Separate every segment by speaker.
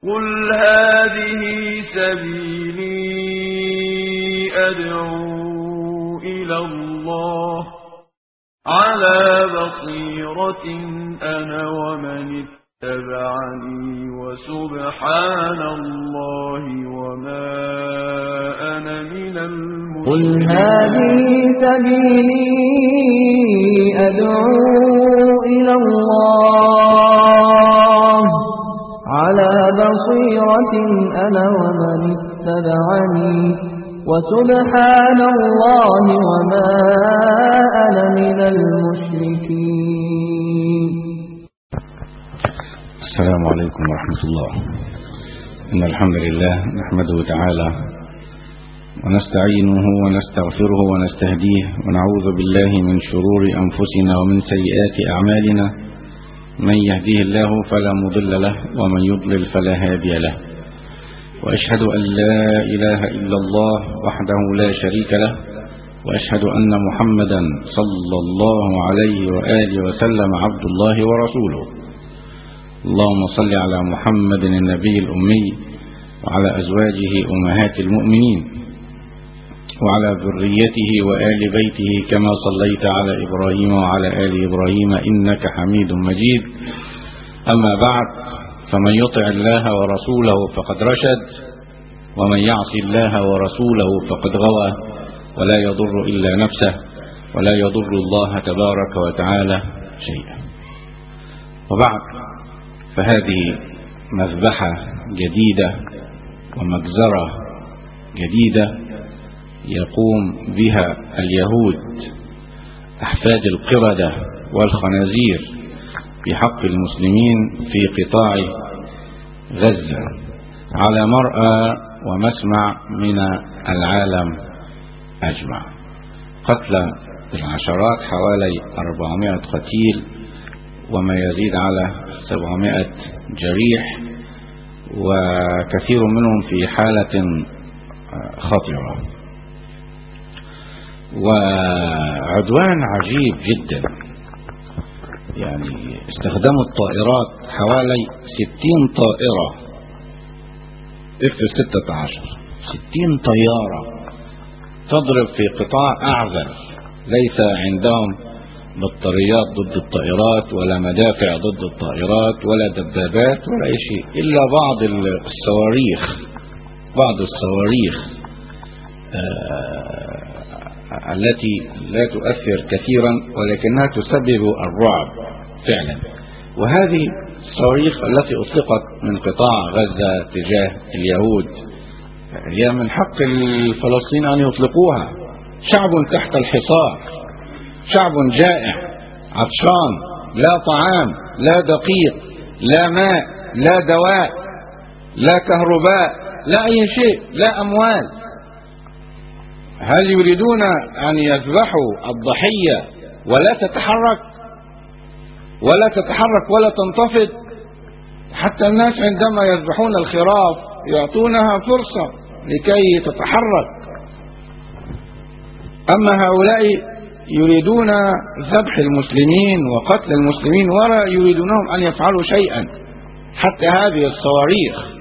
Speaker 1: قل هذه سبيلي أدعو إلى الله على بصيرة أنا ومن اتبعني وسبحان الله وما أنا من
Speaker 2: قل
Speaker 1: المشركين
Speaker 2: هذه سبيلي أدعو إلى الله على بصيرة أنا ومن اتبعني وسبحان الله وما أنا من المشركين
Speaker 3: السلام عليكم ورحمة الله إن الحمد لله نحمده تعالى ونستعينه ونستغفره ونستهديه ونعوذ بالله من شرور أنفسنا ومن سيئات أعمالنا من يهديه الله فلا مضل له ومن يضلل فلا هادي له وأشهد أن لا إله إلا الله وحده لا شريك له وأشهد أن محمدا صلى الله عليه وآله وسلم عبد الله ورسوله اللهم صل على محمد النبي الأمي وعلى أزواجه أمهات المؤمنين وعلى ذريته وآل بيته كما صليت على إبراهيم وعلى آل إبراهيم إنك حميد مجيد أما بعد فمن يطع الله ورسوله فقد رشد ومن يعص الله ورسوله فقد غوى ولا يضر إلا نفسه ولا يضر الله تبارك وتعالى شيئا وبعد فهذه مذبحة جديدة ومجزرة جديدة يقوم بها اليهود أحفاد القردة والخنازير في حق المسلمين في قطاع غزة على مرأى ومسمع من العالم أجمع قتل بالعشرات حوالي 400 قتيل وما يزيد على 700 جريح وكثير منهم في حالة خطرة وعدوان عجيب جدا يعني استخدموا الطائرات حوالي 60 طائرة اف 16 60 طيارة تضرب في قطاع أعزل ليس عندهم بطاريات ضد الطائرات ولا مدافع ضد الطائرات ولا دبابات ولا أي شيء إلا بعض الصواريخ بعض الصواريخ آه التي لا تؤثر كثيرا ولكنها تسبب الرعب فعلا وهذه الصواريخ التي أطلقت من قطاع غزة تجاه اليهود هي من حق الفلسطين أن يطلقوها شعب تحت الحصار شعب جائع عطشان لا طعام لا دقيق لا ماء لا دواء لا كهرباء لا أي شيء لا أموال هل يريدون أن يذبحوا الضحية ولا تتحرك ولا تتحرك ولا تنتفض حتى الناس عندما يذبحون الخراف يعطونها فرصة لكي تتحرك أما هؤلاء يريدون ذبح المسلمين وقتل المسلمين ولا يريدونهم أن يفعلوا شيئا حتى هذه الصواريخ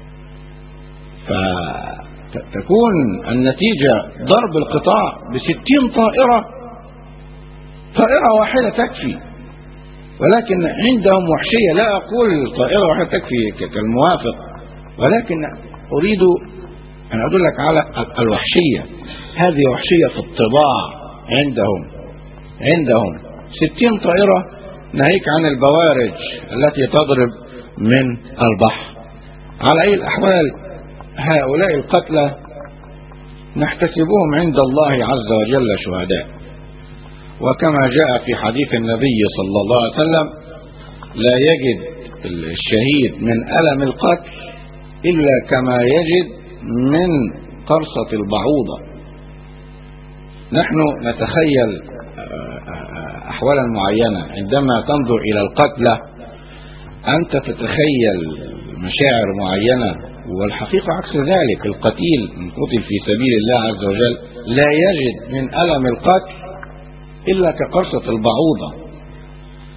Speaker 3: فتكون النتيجة ضرب القطاع بستين طائرة طائرة واحدة تكفي ولكن عندهم وحشية لا أقول طائرة واحدة تكفي كالموافق ولكن أريد أن أقول لك على الوحشية هذه وحشية في الطباع عندهم عندهم ستين طائرة ناهيك عن البوارج التي تضرب من البحر على أي الأحوال هؤلاء القتلى نحتسبهم عند الله عز وجل شهداء وكما جاء في حديث النبي صلى الله عليه وسلم لا يجد الشهيد من ألم القتل إلا كما يجد من قرصة البعوضة نحن نتخيل أحوالا معينة عندما تنظر إلى القتلى أنت تتخيل مشاعر معينة والحقيقة عكس ذلك القتيل من قتل في سبيل الله عز وجل لا يجد من ألم القتل إلا كقرصة البعوضة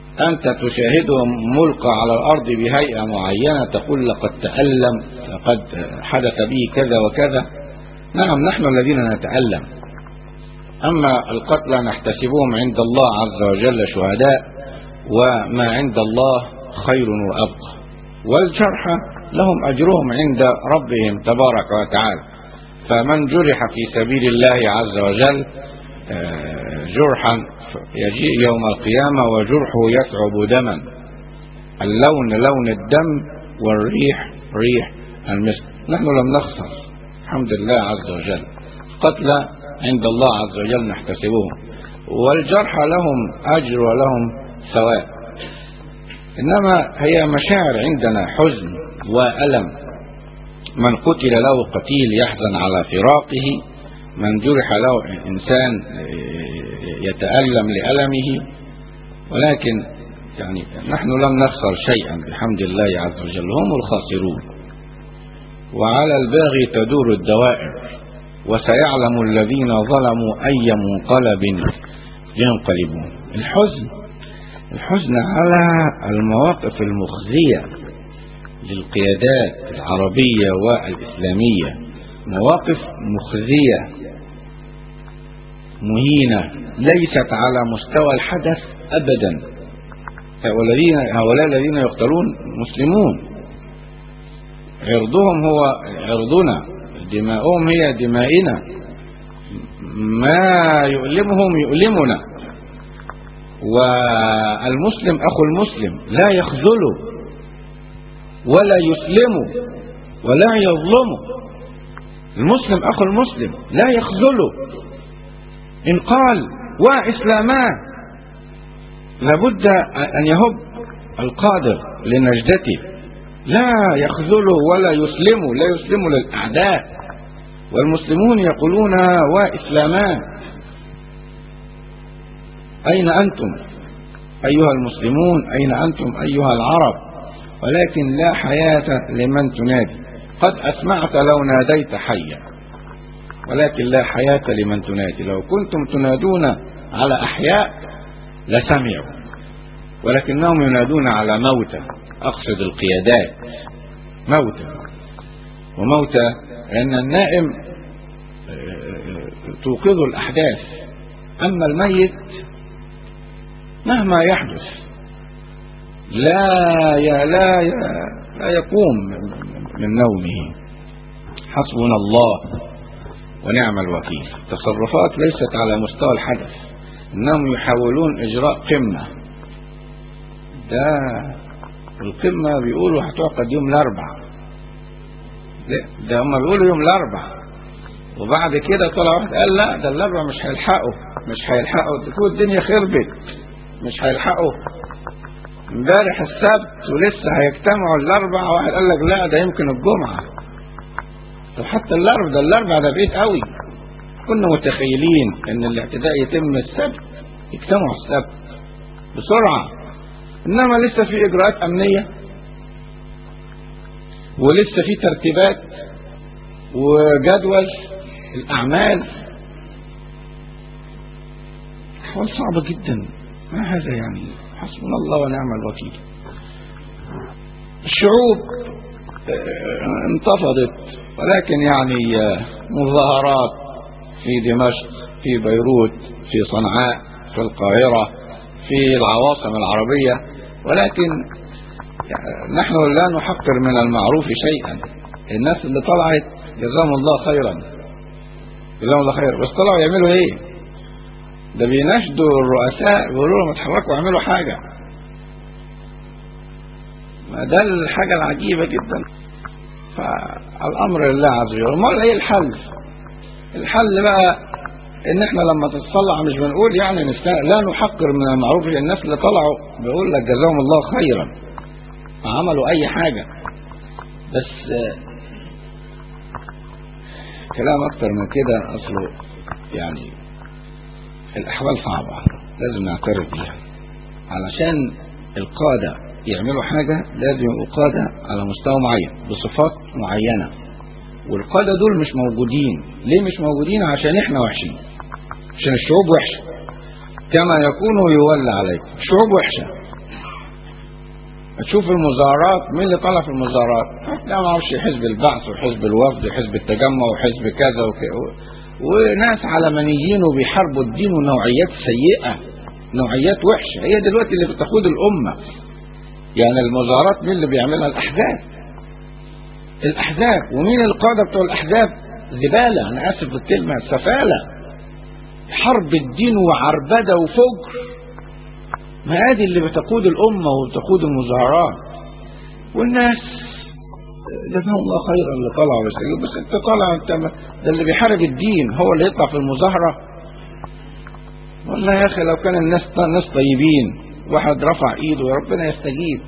Speaker 3: أنت تشاهده ملقى على الأرض بهيئة معينة تقول لقد تألم لقد حدث به كذا وكذا نعم نحن الذين نتألم أما القتلى نحتسبهم عند الله عز وجل شهداء وما عند الله خير وأبقى والجرحى لهم أجرهم عند ربهم تبارك وتعالى فمن جرح في سبيل الله عز وجل جرحا يجيء يوم القيامة وجرحه يتعب دما اللون لون الدم والريح ريح المسك نحن لم نخسر الحمد لله عز وجل قتلى عند الله عز وجل نحتسبهم والجرحى لهم أجر ولهم ثواب إنما هي مشاعر عندنا حزن وألم من قتل له قتيل يحزن على فراقه من جرح له إنسان يتألم لألمه ولكن يعني نحن لم نخسر شيئا بحمد الله عز وجل هم الخاسرون وعلى الباغي تدور الدوائر وسيعلم الذين ظلموا أي منقلب ينقلبون الحزن الحزن على المواقف المخزية للقيادات العربية والإسلامية مواقف مخزية مهينة ليست على مستوى الحدث أبدا هؤلاء الذين يقتلون مسلمون عرضهم هو عرضنا دماؤهم هي دمائنا ما يؤلمهم يؤلمنا والمسلم أخو المسلم لا يخذله ولا يسلمه ولا يظلمه المسلم أخو المسلم لا يخذله إن قال وإسلامان لابد أن يهب القادر لنجدته لا يخذله ولا يسلمه لا يسلمه للأعداء والمسلمون يقولون وإسلامان أين أنتم أيها المسلمون أين أنتم أيها العرب ولكن لا حياة لمن تنادي قد أسمعت لو ناديت حيا ولكن لا حياة لمن تنادي لو كنتم تنادون على أحياء لسمعوا ولكنهم ينادون على موتى أقصد القيادات موتى وموتى لأن النائم توقظ الأحداث أما الميت مهما يحدث لا يا لا يا لا يقوم من نومه حسبنا الله ونعم الوكيل تصرفات ليست على مستوى الحدث انهم يحاولون اجراء قمه ده القمه بيقولوا هتعقد يوم الاربعاء ده هم بيقولوا يوم الاربعاء وبعد كده طلع واحد قال لا ده الاربعاء مش هيلحقوا مش هيلحقوا تكون الدنيا خربت مش هيلحقوا امبارح السبت ولسه هيجتمعوا الاربع واحد قال لك لا ده يمكن الجمعه طب حتى الاربع ده الاربع ده بعيد قوي كنا متخيلين ان الاعتداء يتم السبت يجتمعوا السبت بسرعه انما لسه في اجراءات امنيه ولسه في ترتيبات وجدول الاعمال احوال صعبه جدا ما هذا يعني حسبنا الله ونعم الوكيل الشعوب انتفضت ولكن يعني مظاهرات في دمشق في بيروت في صنعاء في القاهرة في العواصم العربية ولكن نحن لا نحقر من المعروف شيئا الناس اللي طلعت جزاهم الله خيرا جزاهم الله خيرا بس طلعوا يعملوا ايه ده بيناشدوا الرؤساء بيقولوا لهم اتحركوا واعملوا حاجة ما ده الحاجة العجيبة جدا فالأمر لله عز وجل امال ايه الحل الحل بقى ان احنا لما تتصلع مش بنقول يعني نستنى لا نحقر من المعروف للناس اللي طلعوا بيقول لك جزاهم الله خيرا ما عملوا اي حاجة بس كلام اكتر من كده اصله يعني الأحوال صعبة لازم نعترف بيها علشان القادة يعملوا حاجة لازم يبقوا قادة على مستوى معين بصفات معينة والقادة دول مش موجودين ليه مش موجودين عشان احنا وحشين عشان الشعوب وحشة كما يكون يولى عليكم الشعوب وحشة تشوف المظاهرات مين اللي طالع في المظاهرات لا ما اعرفش حزب البعث وحزب الوفد وحزب التجمع وحزب كذا وكذا وناس علمانيين وبيحاربوا الدين ونوعيات سيئة نوعيات وحشة هي دلوقتي اللي بتقود الأمة يعني المظاهرات مين اللي بيعملها الأحزاب الأحزاب ومين القادة بتوع الأحزاب زبالة أنا آسف في الكلمة سفالة حرب الدين وعربدة وفجر ما هذه اللي بتقود الأمة وبتقود المظاهرات والناس جزاهم الله خيرا اللي طلعوا بس بس انت طالع انت ما- ده اللي بيحارب الدين هو اللي يطلع في المظاهرة والله يا اخي لو كان الناس ناس طيبين واحد رفع ايده وربنا يستجيب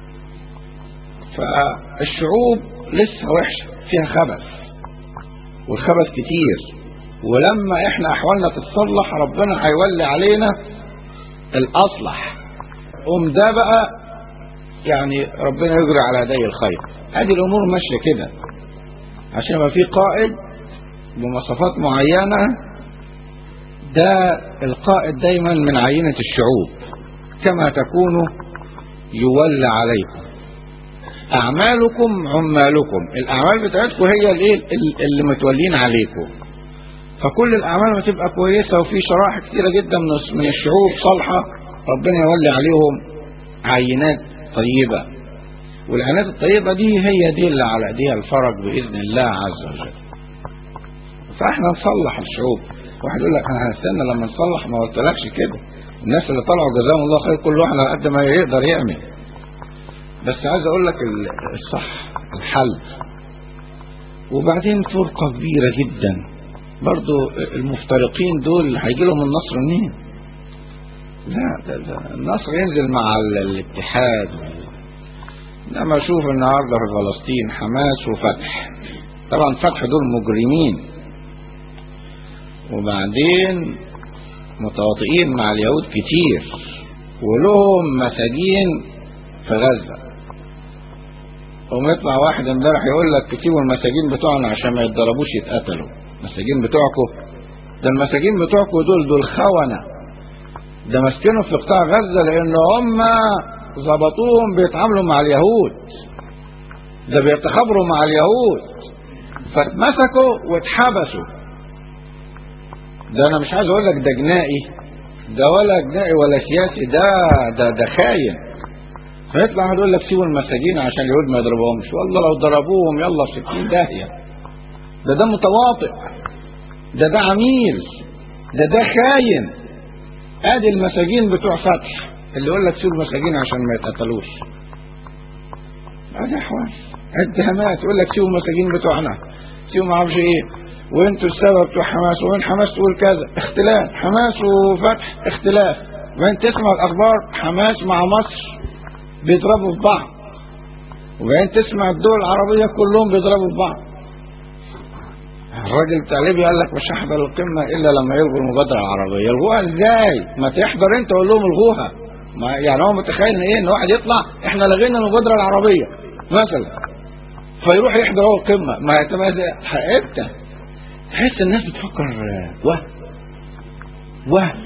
Speaker 3: فالشعوب لسه وحشة فيها خبث والخبث كتير ولما احنا احوالنا تتصلح ربنا هيولي علينا الاصلح قوم ده بقى يعني ربنا يجري على يدي الخير هذه الامور ماشيه كده عشان يبقى في قائد بمواصفات معينه ده القائد دايما من عينه الشعوب كما تكونوا يولى عليكم اعمالكم عمالكم الاعمال بتاعتكم هي الايه اللي متولين عليكم فكل الاعمال ما تبقى كويسه وفي شرائح كتيره جدا من من الشعوب صالحه ربنا يولي عليهم عينات طيبه والعينات الطيبه دي هي دي اللي على ايديها الفرج باذن الله عز وجل فاحنا نصلح الشعوب واحد يقول لك انا هنستنى لما نصلح ما قلتلكش كده الناس اللي طلعوا جزاهم الله خير كل واحد على قد ما يقدر يعمل بس عايز اقول لك ال- الصح الحل وبعدين فرقه كبيره جدا برضو المفترقين دول هيجي لهم النصر منين لا ده ده النصر ينزل مع ال- الاتحاد وال- انما اشوف النهارده في فلسطين حماس وفتح طبعا فتح دول مجرمين وبعدين متواطئين مع اليهود كتير ولهم مساجين في غزة قوم يطلع واحد امبارح يقول لك سيبوا المساجين بتوعنا عشان ما يتضربوش يتقتلوا المساجين بتوعكم ده المساجين بتوعكم دول دول خونة ده ماسكينهم في قطاع غزة لان هم ظبطوهم بيتعاملوا مع اليهود ده بيتخابروا مع اليهود فاتمسكوا واتحبسوا ده انا مش عايز اقول لك ده جنائي ده ولا جنائي ولا سياسي ده ده ده خاين فيطلع واحد يقول لك سيبوا المساجين عشان اليهود ما يضربوهمش والله لو ضربوهم يلا في 60 داهيه ده ده متواطئ ده ده عميل ده ده خاين ادي المساجين بتوع فتح اللي يقول لك سيبوا المساجين عشان ما يتقتلوش ادي احوال اتهامات يقول لك سيبوا المساجين بتوعنا سيبوا ما اعرفش ايه وانتوا السبب بتوع حماس وين حماس تقول كذا اختلاف حماس وفتح اختلاف وين تسمع الاخبار حماس مع مصر بيضربوا في بعض وبعدين تسمع الدول العربية كلهم بيضربوا في بعض الراجل بتاع ليبيا قال لك مش هحضر القمة إلا لما يلغوا المبادرة العربية يلغوها إزاي ما تحضر أنت وقول لهم الغوها ما يعني هو متخيل إن إيه إن واحد يطلع إحنا لغينا المبادرة العربية مثلا فيروح يحضر هو القمة ما أنت ما أنت تحس الناس بتفكر وهم وهم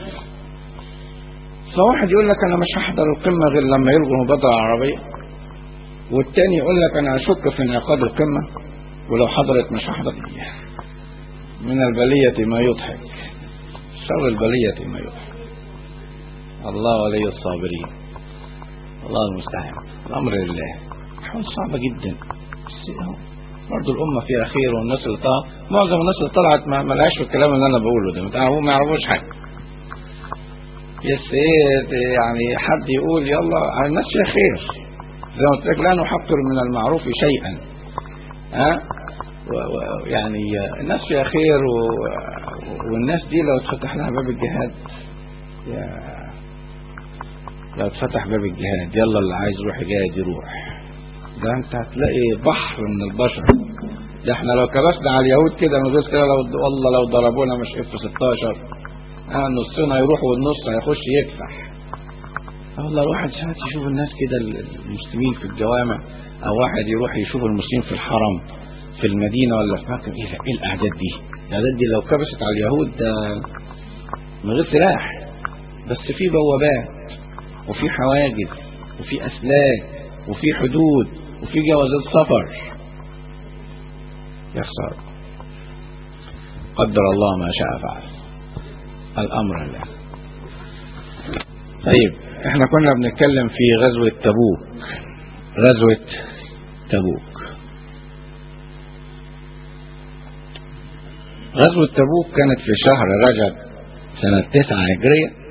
Speaker 3: فواحد يقول لك انا مش هحضر القمه غير لما يلغوا المبادره العربيه والتاني يقول لك انا اشك في انعقاد القمه ولو حضرت مش هحضر من البليه ما يضحك شر البليه ما يضحك الله ولي الصابرين الله المستعان الامر لله احوال صعبه جدا بس اهو برضه الامه فيها خير والناس اللي طلعت معظم الناس اللي طلعت ما ما لهاش في الكلام اللي انا بقوله ده ما يعرفوش حاجه يس ايه يعني حد يقول يلا الناس فيها خير زي ما قلت لك لا نحقر من المعروف شيئا ها و- و- يعني الناس فيها خير و... والناس دي لو اتفتح لها باب الجهاد يا لو اتفتح باب الجهاد يلا اللي عايز يروح جاهد يروح ده انت هتلاقي بحر من البشر ده احنا لو كبسنا على اليهود كده من غير كده لو والله لو ضربونا مش اف 16 اه نصنا يروح والنص هيخش يكفح والله الواحد ساعات يشوف الناس كده المسلمين في الجوامع او واحد يروح يشوف المسلمين في الحرم في المدينة ولا في مكة ايه ايه الاعداد دي الاعداد دي لو كبست على اليهود ده من غير سلاح بس في بوابات وفي حواجز وفي اسلاك وفي حدود وفي جوازات سفر يخسر قدر الله ما شاء فعل الأمر لله طيب احنا كنا بنتكلم في غزوة تبوك غزوة تبوك غزوة تبوك كانت في شهر رجب سنة تسعة هجرية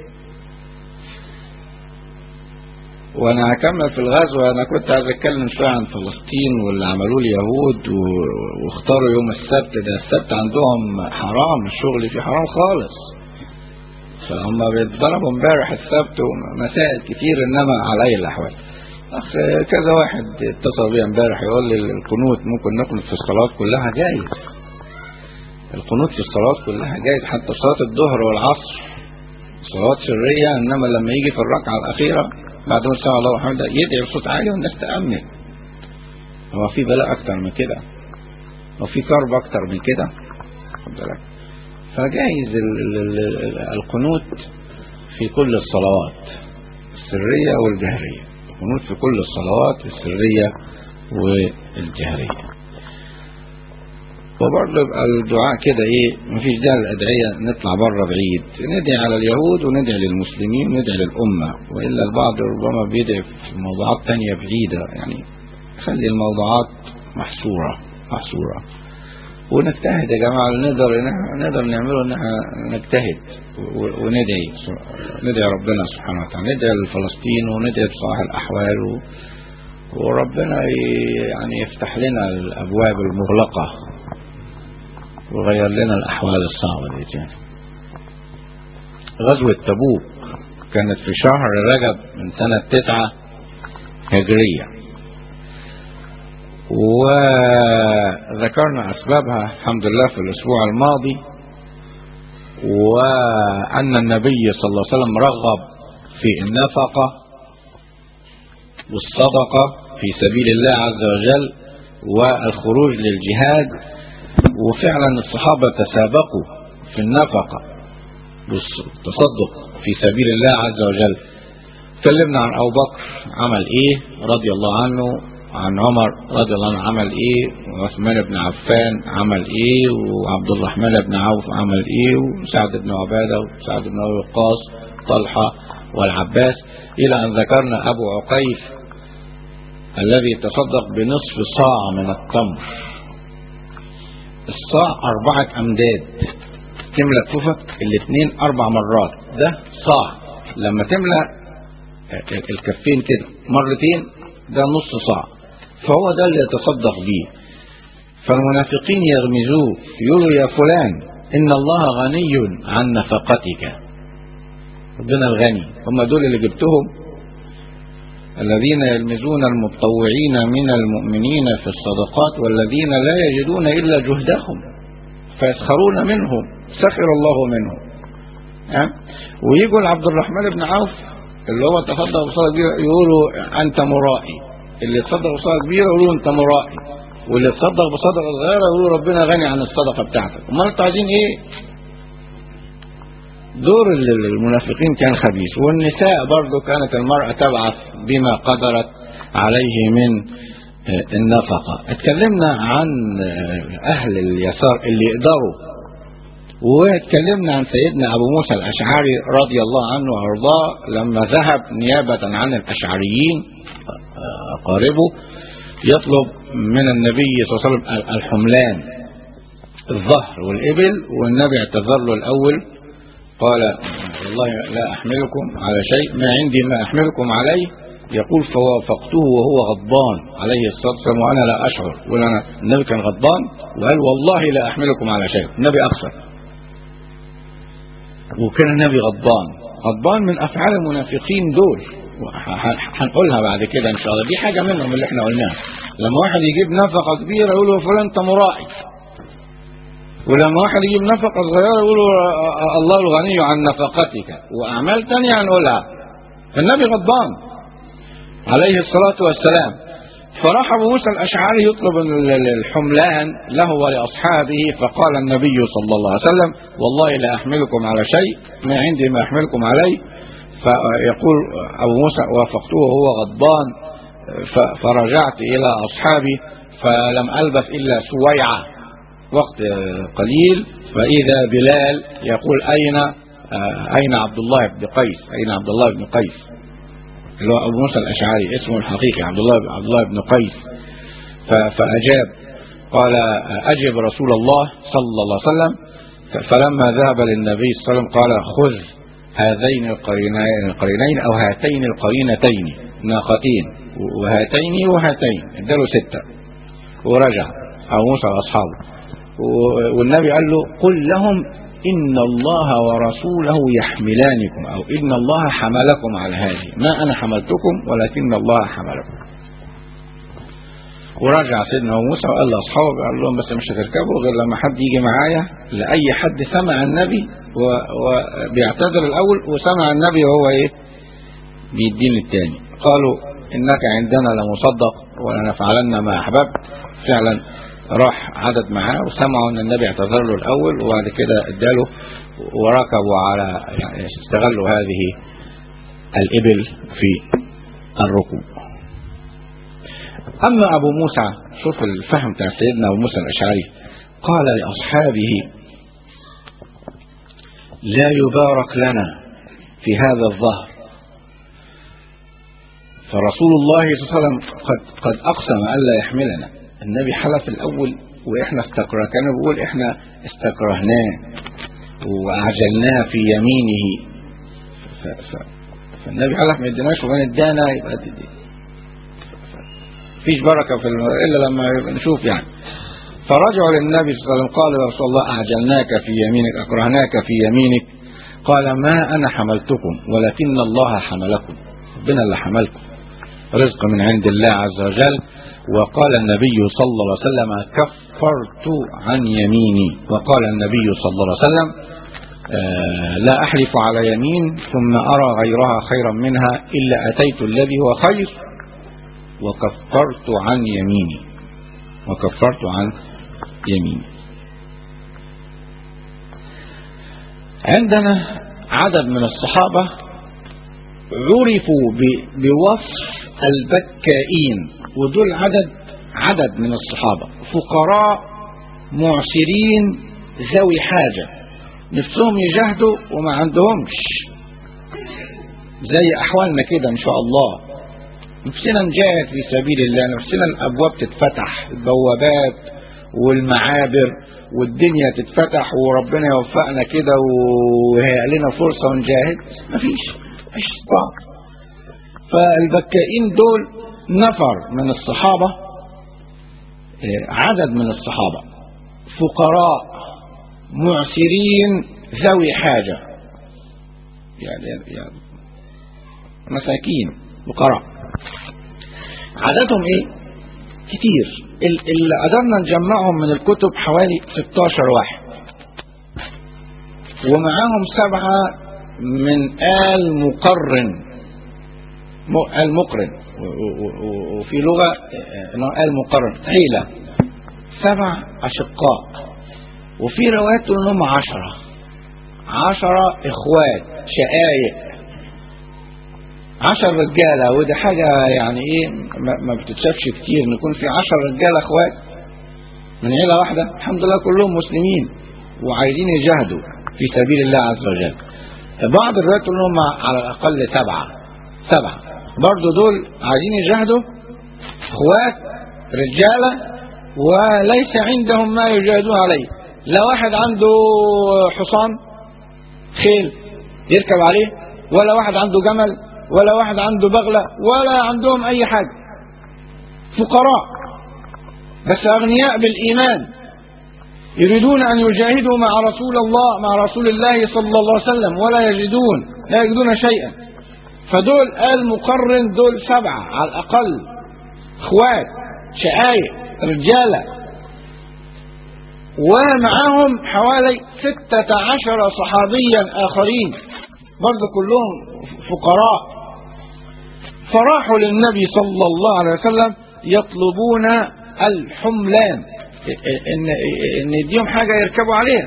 Speaker 3: وانا هكمل في الغزوة انا كنت عايز اتكلم شوية عن فلسطين واللي عملوه اليهود و- واختاروا يوم السبت ده السبت عندهم حرام الشغل فيه حرام خالص فهم بيتضربوا امبارح السبت ومسائل كتير انما على اي الاحوال اخ كذا واحد اتصل بي امبارح يقول لي القنوت ممكن نقنط في الصلاه كلها جايز القنوت في الصلاه كلها جايز حتى في صلاه الظهر والعصر صلوات سريه انما لما يجي في الركعه الاخيره بعد ما سمع الله وحمده يدعي بصوت عالي والناس تامن هو في بلاء اكتر من كده هو في كرب اكتر من كده خد بالك فجايز ال- ال- ال- القنوت في كل الصلوات السرية والجهرية القنوت في كل الصلوات السرية والجهرية وبرضه يبقى الدعاء كده ايه مفيش داعي للأدعية نطلع بره بعيد ندعي على اليهود وندعي للمسلمين وندعي للأمة وإلا البعض ربما بيدعي في موضوعات تانية بعيدة يعني خلي الموضوعات محصورة محصورة ونجتهد يا جماعة اللي نقدر نقدر نعمله ان احنا نجتهد و- وندعي ندعي ربنا سبحانه وتعالى ندعي لفلسطين وندعي بصلاح الأحوال و... وربنا ي- يعني يفتح لنا الأبواب المغلقة ويغير لنا الأحوال الصعبة دي يعني. غزوة تبوك كانت في شهر رجب من سنة تسعة هجرية وذكرنا أسبابها الحمد لله في الأسبوع الماضي وأن النبي صلى الله عليه وسلم رغب في النفقة والصدقة في سبيل الله عز وجل والخروج للجهاد وفعلا الصحابة تسابقوا في النفقة والتصدق في سبيل الله عز وجل تكلمنا عن أبو بكر عمل إيه رضي الله عنه عن عمر رضي الله عنه عمل إيه وعثمان بن عفان عمل إيه وعبد الرحمن بن عوف عمل إيه وسعد بن عبادة وسعد بن أبي وقاص طلحة والعباس إلى أن ذكرنا أبو عقيل الذي تصدق بنصف صاع من التمر الصاع أربعة أمداد تملى كفك الاثنين أربع مرات ده صاع لما تملى الكفين كده مرتين ده نص صاع فهو ده اللي يتصدق بيه فالمنافقين يغمزوه يقولوا يا فلان إن الله غني عن نفقتك ربنا الغني هم دول اللي جبتهم الذين يلمزون المتطوعين من المؤمنين في الصدقات والذين لا يجدون إلا جهدهم فيسخرون منهم سخر الله منهم أه؟ ويجوا لعبد الرحمن بن عوف اللي هو تصدق بصدقة كبيرة يقولوا أنت مرائي اللي تصدق بصدقة كبيرة يقولوا أنت مرائي واللي تصدق بصدقة صغيرة يقولوا ربنا غني عن الصدقة بتاعتك امال انتوا عايزين ايه دور المنافقين كان خبيث والنساء برضو كانت المرأة تبعث بما قدرت عليه من النفقة اتكلمنا عن أهل اليسار اللي يقدروا واتكلمنا عن سيدنا أبو موسى الأشعري رضي الله عنه وأرضاه لما ذهب نيابة عن الأشعريين أقاربه يطلب من النبي صلى الله عليه وسلم الحملان الظهر والإبل والنبي اعتذر له الأول قال والله لا أحملكم على شيء ما عندي ما أحملكم عليه يقول فوافقته وهو غضبان عليه الصلاة والسلام وأنا لا أشعر يقول أنا النبي كان غضبان وقال والله لا أحملكم على شيء النبي أقصر وكان النبي غضبان غضبان من أفعال المنافقين دول هنقولها بعد كده إن شاء الله دي حاجة منهم اللي احنا قلناها لما واحد يجيب نفقة كبيرة يقول له فلان أنت مرائي ولما واحد يجيب نفقة صغيرة يقول الله الغني عن نفقتك وأعمال تانية هنقولها فالنبي غضبان عليه الصلاة والسلام فراح أبو موسى الأشعري يطلب الحملان له ولأصحابه فقال النبي صلى الله عليه وسلم والله لا أحملكم على شيء ما عندي ما أحملكم عليه فيقول أبو موسى وافقته وهو غضبان ف- فرجعت إلى أصحابي فلم ألبث إلا سويعة وقت آه، قليل فإذا بلال يقول أين آه، أين عبد الله بن قيس أين عبد الله بن قيس اللي هو أبو موسى الأشعري اسمه الحقيقي عبد الله عبد الله بن قيس ف- فأجاب قال أجب رسول الله صلى الله عليه وسلم ف- فلما ذهب للنبي صلى الله عليه وسلم قال خذ هذين القرينين القرينين أو هاتين القرينتين ناقتين وهاتين وهاتين اداله ستة ورجع أبو موسى وأصحابه و- والنبي قال له قل لهم إن الله ورسوله يحملانكم أو إن الله حملكم على هذه ما أنا حملتكم ولكن الله حملكم ورجع سيدنا أبو موسى وقال لأصحابه قال لهم بس مش هتركبوا غير لما حد يجي معايا لأي حد سمع النبي و- وبيعتذر الأول وسمع النبي وهو إيه بيدين التاني قالوا إنك عندنا لمصدق ولنفعلن ما أحببت فعلا راح عدد معاه وسمعوا ان النبي اعتذر له الاول وبعد كده اداله وركبوا على يعني استغلوا هذه الابل في الركوب اما ابو موسى شوف الفهم بتاع سيدنا ابو موسى الاشعري قال لاصحابه لا يبارك لنا في هذا الظهر فرسول الله صلى الله عليه وسلم قد قد اقسم الا يحملنا النبي حلف الاول واحنا استكره كان بيقول احنا استكرهناه واعجلناه في يمينه ف... ف... فالنبي حلف ما يديناش وما ادانا يبقى تدي فيش بركه في الم... الا لما يبقى نشوف يعني فرجعوا للنبي صلى الله عليه وسلم قالوا يا رسول الله اعجلناك في يمينك اكرهناك في يمينك قال ما انا حملتكم ولكن الله حملكم ربنا اللي حملكم رزق من عند الله عز وجل وقال النبي صلى الله عليه وسلم كفرت عن يميني وقال النبي صلى الله عليه وسلم آه لا أحلف على يمين ثم أرى غيرها خيرا منها إلا أتيت الذي هو خير وكفرت عن يميني وكفرت عن يميني عندنا عدد من الصحابة عرفوا بوصف البكائين ودول عدد عدد من الصحابة فقراء معسرين ذوي حاجة نفسهم يجاهدوا وما عندهمش زي أحوالنا كده إن شاء الله نفسنا نجاهد في سبيل الله نفسنا الأبواب تتفتح البوابات والمعابر والدنيا تتفتح وربنا يوفقنا كده وهيئ لنا فرصة ونجاهد مفيش مفيش استطاعة فالبكائين دول نفر من الصحابة عدد من الصحابة فقراء معسرين ذوي حاجة يعني, يعني مساكين فقراء عددهم ايه كتير اللي قدرنا نجمعهم من الكتب حوالي 16 واحد ومعاهم سبعة من آل مقرن المقرن وفي لغة آل مقرن عيلة سبع أشقاء وفي روايات تقول انهم عشرة عشرة إخوات شقايق عشر رجالة وده حاجة يعني إيه ما بتتشافش كتير إن يكون في عشر رجالة إخوات من عيلة واحدة الحمد لله كلهم مسلمين وعايزين يجاهدوا في سبيل الله عز وجل بعض الروايات تقول انهم على الأقل سبعة سبعة برضو دول عايزين يجاهدوا اخوات رجالة وليس عندهم ما يجاهدون عليه لا واحد عنده حصان خيل يركب عليه ولا واحد عنده جمل ولا واحد عنده بغلة ولا عندهم أي حاجة فقراء بس أغنياء بالإيمان يريدون أن يجاهدوا مع رسول الله مع رسول الله صلى الله عليه وسلم ولا يجدون لا يجدون شيئا فدول قال مقرن دول سبعة على الأقل اخوات شقايق رجالة ومعهم حوالي ستة عشر صحابيا آخرين برضو كلهم فقراء فراحوا للنبي صلى الله عليه وسلم يطلبون الحملان ان ان يديهم حاجه يركبوا عليها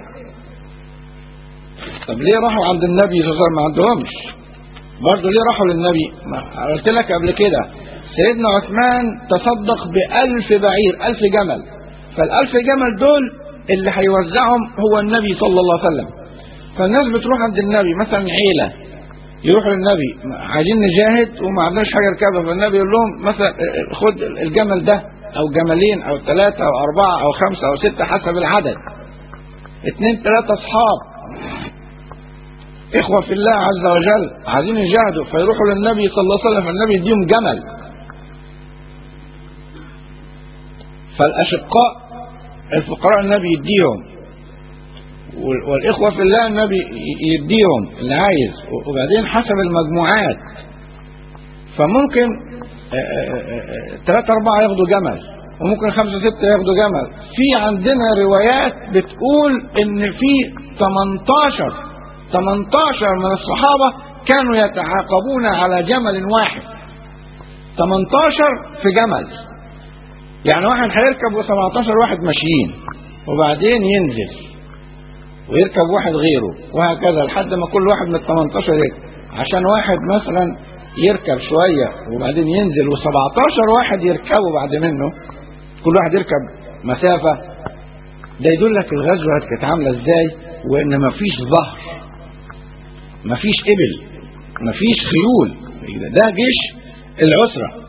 Speaker 3: طب ليه راحوا عند النبي صلى الله عليه وسلم ما عندهمش برضه ليه راحوا للنبي ما قلت لك قبل كده سيدنا عثمان تصدق بألف بعير ألف جمل فالألف جمل دول اللي هيوزعهم هو النبي صلى الله عليه وسلم فالناس بتروح عند النبي مثلا عيلة يروحوا للنبي عايزين نجاهد وما عندناش حاجة ركابة فالنبي يقول لهم مثلا خد الجمل ده أو جملين أو ثلاثة أو أربعة أو خمسة أو ستة حسب العدد اثنين ثلاثة أصحاب إخوة في الله عز وجل عايزين يجاهدوا فيروحوا للنبي صلى الله عليه وسلم فالنبي يديهم جمل فالأشقاء الفقراء النبي يديهم وال- والإخوة في الله النبي ي- يديهم اللي عايز وبعدين حسب المجموعات فممكن آه، آه، آه، ثلاثة أربعة ياخدوا جمل وممكن خمسة ستة ياخدوا جمل في عندنا روايات بتقول إن في 18 18 من الصحابة كانوا يتعاقبون على جمل واحد 18 في جمل يعني واحد هيركب و17 واحد ماشيين وبعدين ينزل ويركب واحد غيره وهكذا لحد ما كل واحد من ال 18 يركب عشان واحد مثلا يركب شوية وبعدين ينزل و17 واحد يركبوا بعد منه كل واحد يركب مسافة ده يدل لك الغزوة كانت عاملة ازاي وان مفيش ظهر مفيش ابل مفيش خيول ده جيش العسرة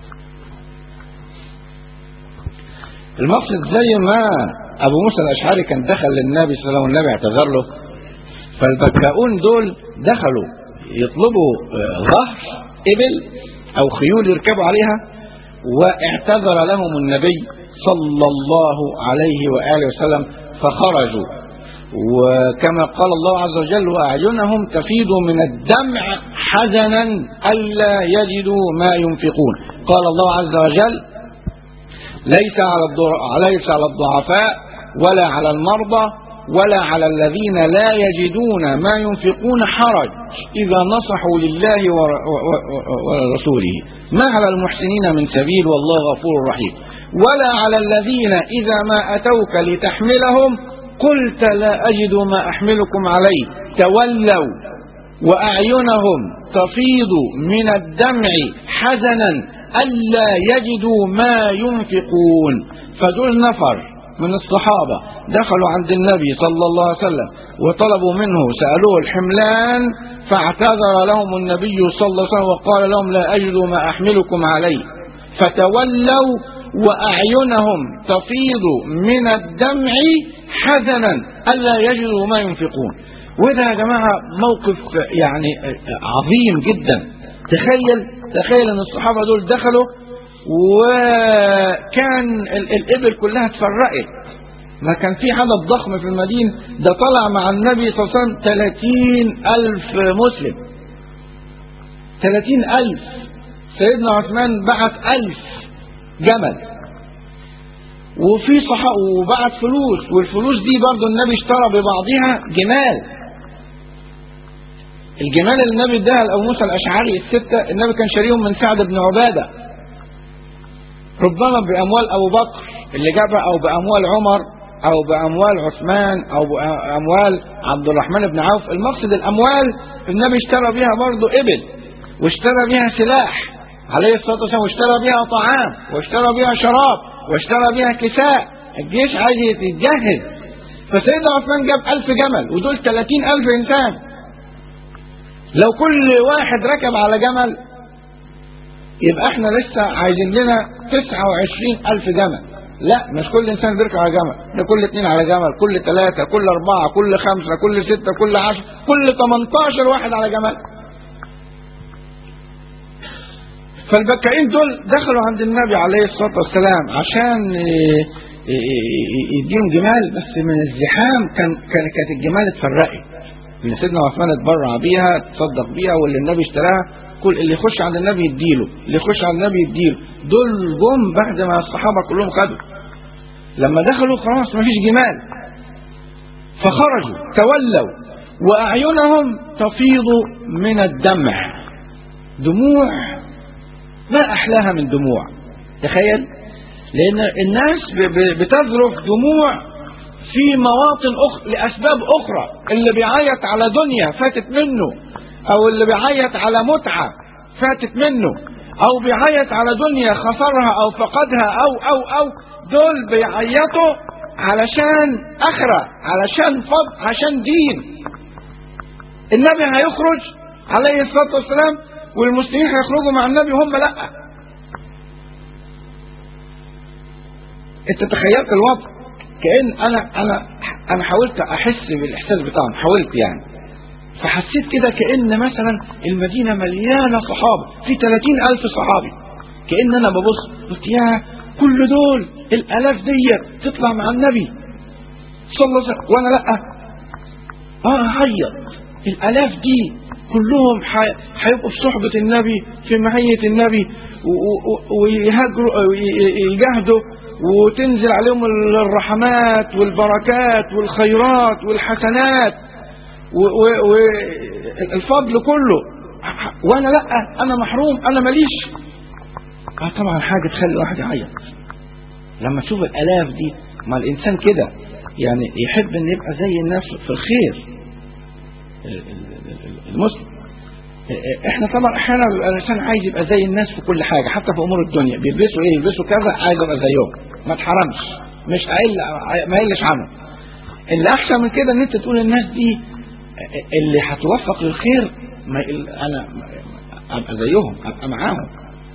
Speaker 3: المقصد زي ما ابو موسى الاشعري كان دخل للنبي صلى الله عليه وسلم والنبي اعتذر له فالبكاؤون دول دخلوا يطلبوا آه، ظهر ابل او خيول يركبوا عليها واعتذر لهم النبي صلى الله عليه واله وسلم فخرجوا وكما قال الله عز وجل واعينهم تفيض من الدمع حزنا الا يجدوا ما ينفقون قال الله عز وجل ليس على الضر... ليس على الضعفاء ولا على المرضى ولا على الذين لا يجدون ما ينفقون حرج إذا نصحوا لله ور... و... و... ورسوله ما على المحسنين من سبيل والله غفور رحيم ولا على الذين إذا ما أتوك لتحملهم قلت لا أجد ما أحملكم عليه تولوا وأعينهم تفيض من الدمع حزنا ألا يجدوا ما ينفقون فدول نفر من الصحابة دخلوا عند النبي صلى الله عليه وسلم وطلبوا منه سألوه الحملان فاعتذر لهم النبي صلى الله عليه وسلم وقال لهم لا أجد ما أحملكم عليه فتولوا وأعينهم تفيض من الدمع حزنا ألا يجدوا ما ينفقون وده يا جماعة موقف يعني عظيم جدا تخيل تخيل ان الصحابة دول دخلوا وكان ال- الإبل كلها اتفرقت ما كان في عدد ضخم في المدينة ده طلع مع النبي صلى الله عليه وسلم 30 ألف مسلم 30 ألف سيدنا عثمان بعت ألف جمل وفي صح وبعت فلوس والفلوس دي برضو النبي اشترى ببعضها جمال الجمال اللي النبي اداها لأبو موسى الأشعري الستة النبي كان شاريهم من سعد بن عبادة ربما بأموال أبو بكر اللي جابها أو بأموال عمر أو بأموال عثمان أو بأموال عبد الرحمن بن عوف المقصد الأموال النبي اشترى بيها برضه إبل واشترى بيها سلاح عليه الصلاة والسلام واشترى بيها طعام واشترى بيها شراب واشترى بيها كساء الجيش عايز يتجهز فسيدنا عثمان جاب ألف جمل ودول 30 ألف إنسان لو كل واحد ركب على جمل يبقى احنا لسه عايزين لنا 29 ألف جمل لا مش كل انسان بيركب على جمل ده كل اتنين على جمل كل ثلاثة كل اربعة كل خمسة كل ستة كل عشرة كل 18 واحد على جمل فالبكائين دول دخلوا عند النبي عليه الصلاة والسلام عشان ي- ي- يديهم جمال بس من الزحام كان كان كانت الجمال اتفرقت اللي سيدنا عثمان اتبرع بيها تصدق بيها واللي النبي اشتراها كل اللي يخش عند النبي يديله اللي يخش عند النبي يديله دول جم بعد ما الصحابة كلهم خدوا لما دخلوا خلاص مفيش جمال فخرجوا تولوا وأعينهم تفيض من الدمع دموع ما أحلاها من دموع تخيل لأن الناس ب- ب- بتذرف دموع في مواطن أخرى لأسباب أخرى اللي بيعيط على دنيا فاتت منه أو اللي بيعيط على متعة فاتت منه او بيعيط على دنيا خسرها او فقدها او او او دول بيعيطوا علشان اخره علشان فضل عشان دين النبي هيخرج عليه الصلاه والسلام والمسلمين هيخرجوا مع النبي هم لا انت تخيلت الوضع كان انا انا انا حاولت احس بالاحساس بتاعهم حاولت يعني فحسيت كده كان مثلا المدينه مليانه صحابه في 30 الف صحابي كان انا ببص قلت يا كل دول الالاف ديت تطلع مع النبي صلى الله عليه وسلم وانا لا اه هعيط الالاف دي كلهم ح- هيبقوا في صحبة النبي في معية النبي و- و- ويهاجروا يجاهدوا وتنزل عليهم الرحمات والبركات والخيرات والحسنات والفضل كله وانا لا انا محروم انا ماليش اه طبعا حاجه تخلي الواحد يعيط لما تشوف الالاف دي ما الانسان كده يعني يحب ان يبقى زي الناس في الخير المسلم احنا طبعا احيانا بيبقى الانسان عايز يبقى زي الناس في كل حاجه حتى في امور الدنيا بيلبسوا ايه يلبسوا كذا عايز ابقى زيهم ما اتحرمش مش اقل ما يقلش عنه اللي احسن من كده ان انت تقول الناس دي اللي هتوفق للخير ما يقل- انا ابقى زيهم ابقى معاهم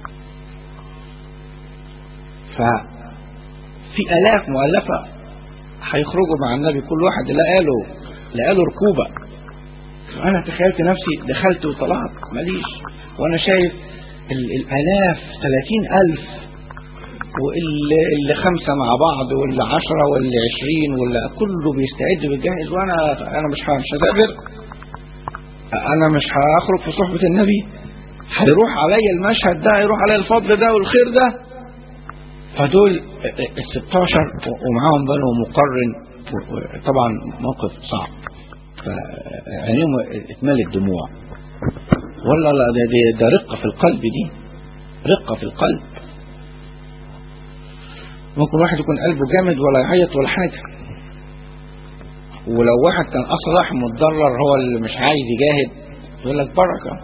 Speaker 3: ففي الاف مؤلفه هيخرجوا مع النبي كل واحد لقى له لقى له ركوبه انا تخيلت نفسي دخلت وطلعت ماليش وانا شايف ال- الالاف ثلاثين الف واللي اللي خمسه مع بعض واللي عشرة واللي عشرين واللي كله بيستعد ويجهز وانا انا مش ه- مش هسافر انا مش هخرج في صحبه النبي هيروح عليا المشهد ده هيروح عليا الفضل ده والخير ده فدول ال 16 ومعاهم بنو مقرن و- و- طبعا موقف صعب فعينيهم اتملت دموع والله لا ده, ده, ده رقة في القلب دي رقة في القلب ممكن واحد يكون قلبه جامد ولا يعيط ولا حاجة ولو واحد كان أصلح متضرر هو اللي مش عايز يجاهد يقول لك بركة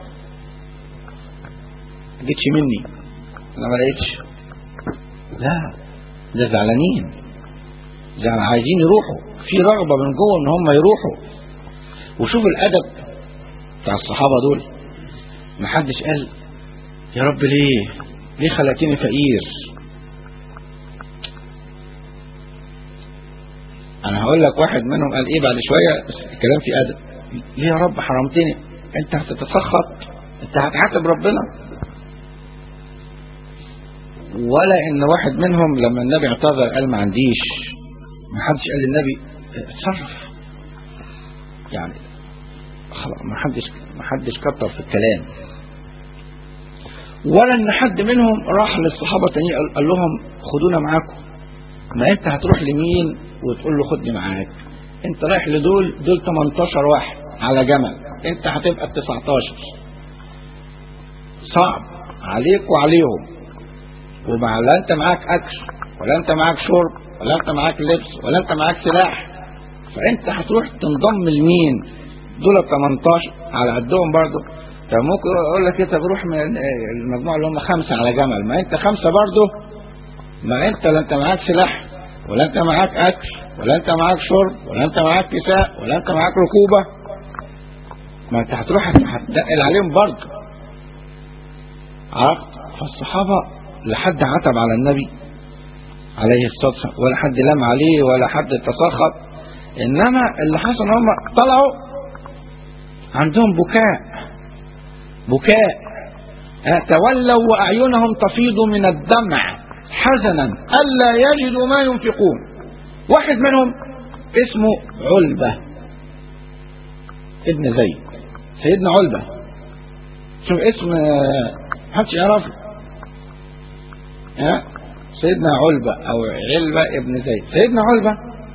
Speaker 3: ما جيتش مني أنا ما لقيتش لا ده زعلانين زعل عايزين يروحوا في رغبة من جوه ان هم يروحوا وشوف الادب بتاع الصحابة دول محدش قال يا رب ليه ليه خلقتني فقير انا هقول لك واحد منهم قال ايه بعد شوية بس الكلام فيه ادب ليه يا رب حرمتني انت هتتسخط انت هتعاتب ربنا ولا ان واحد منهم لما النبي اعتذر قال ما عنديش ما حدش قال للنبي اتصرف يعني خلاص ما حدش ما حدش كتر في الكلام ولا ان حد منهم راح للصحابه التانيين قال- قال لهم خدونا معاكم ما انت هتروح لمين وتقول له خدني معاك انت رايح لدول دول 18 واحد على جمل انت هتبقى ال 19 صعب عليك وعليهم ومع لا انت معاك اكل ولا انت معاك شرب ولا انت معاك لبس ولا انت معاك سلاح فانت هتروح تنضم لمين دول 18 على قدهم برضه طب ممكن اقول لك انت بروح من المجموعه اللي هم خمسه على جمل ما انت خمسه برضه ما انت لا انت معاك سلاح ولا انت معاك اكل ولا انت معاك شرب ولا انت معاك كساء ولا انت معاك ركوبه ما انت هتروح هتتقل عليهم برضه عرفت فالصحابه لا حد عتب على النبي عليه الصلاه والسلام ولا حد لام عليه ولا حد تسخط انما اللي حصل ان هم طلعوا عندهم بكاء بكاء آه، تولوا واعينهم تفيض من الدمع حزنا الا يجدوا ما ينفقون واحد منهم اسمه علبه ابن زيد سيدنا علبه شوف اسم آه، محدش يعرفه ها سيدنا علبة أو علبة ابن زيد سيدنا علبة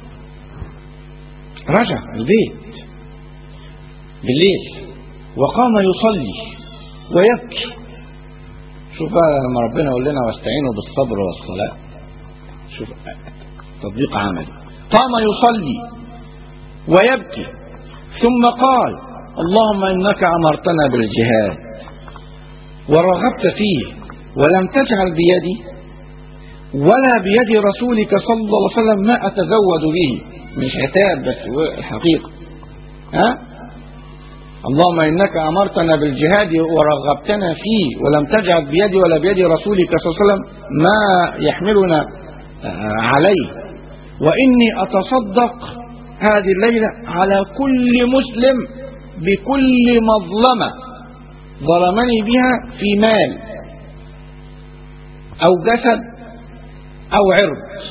Speaker 3: رجع البيت بالليل وقام يصلي ويبكي شوف بقى لما ربنا يقول لنا واستعينوا بالصبر والصلاة شوف تطبيق عملي قام يصلي ويبكي ثم قال اللهم إنك أمرتنا بالجهاد ورغبت فيه ولم تجعل بيدي ولا بيد رسولك صلى الله عليه وسلم ما أتزود به مش عتاب بس هو الحقيقة ها اللهم إنك أمرتنا بالجهاد ورغبتنا فيه ولم تجعل بيدي ولا بيد رسولك صلى الله عليه وسلم ما يحملنا آه، عليه وإني أتصدق هذه الليلة على كل مسلم بكل مظلمة ظلمني بها في مال أو جسد أو عرض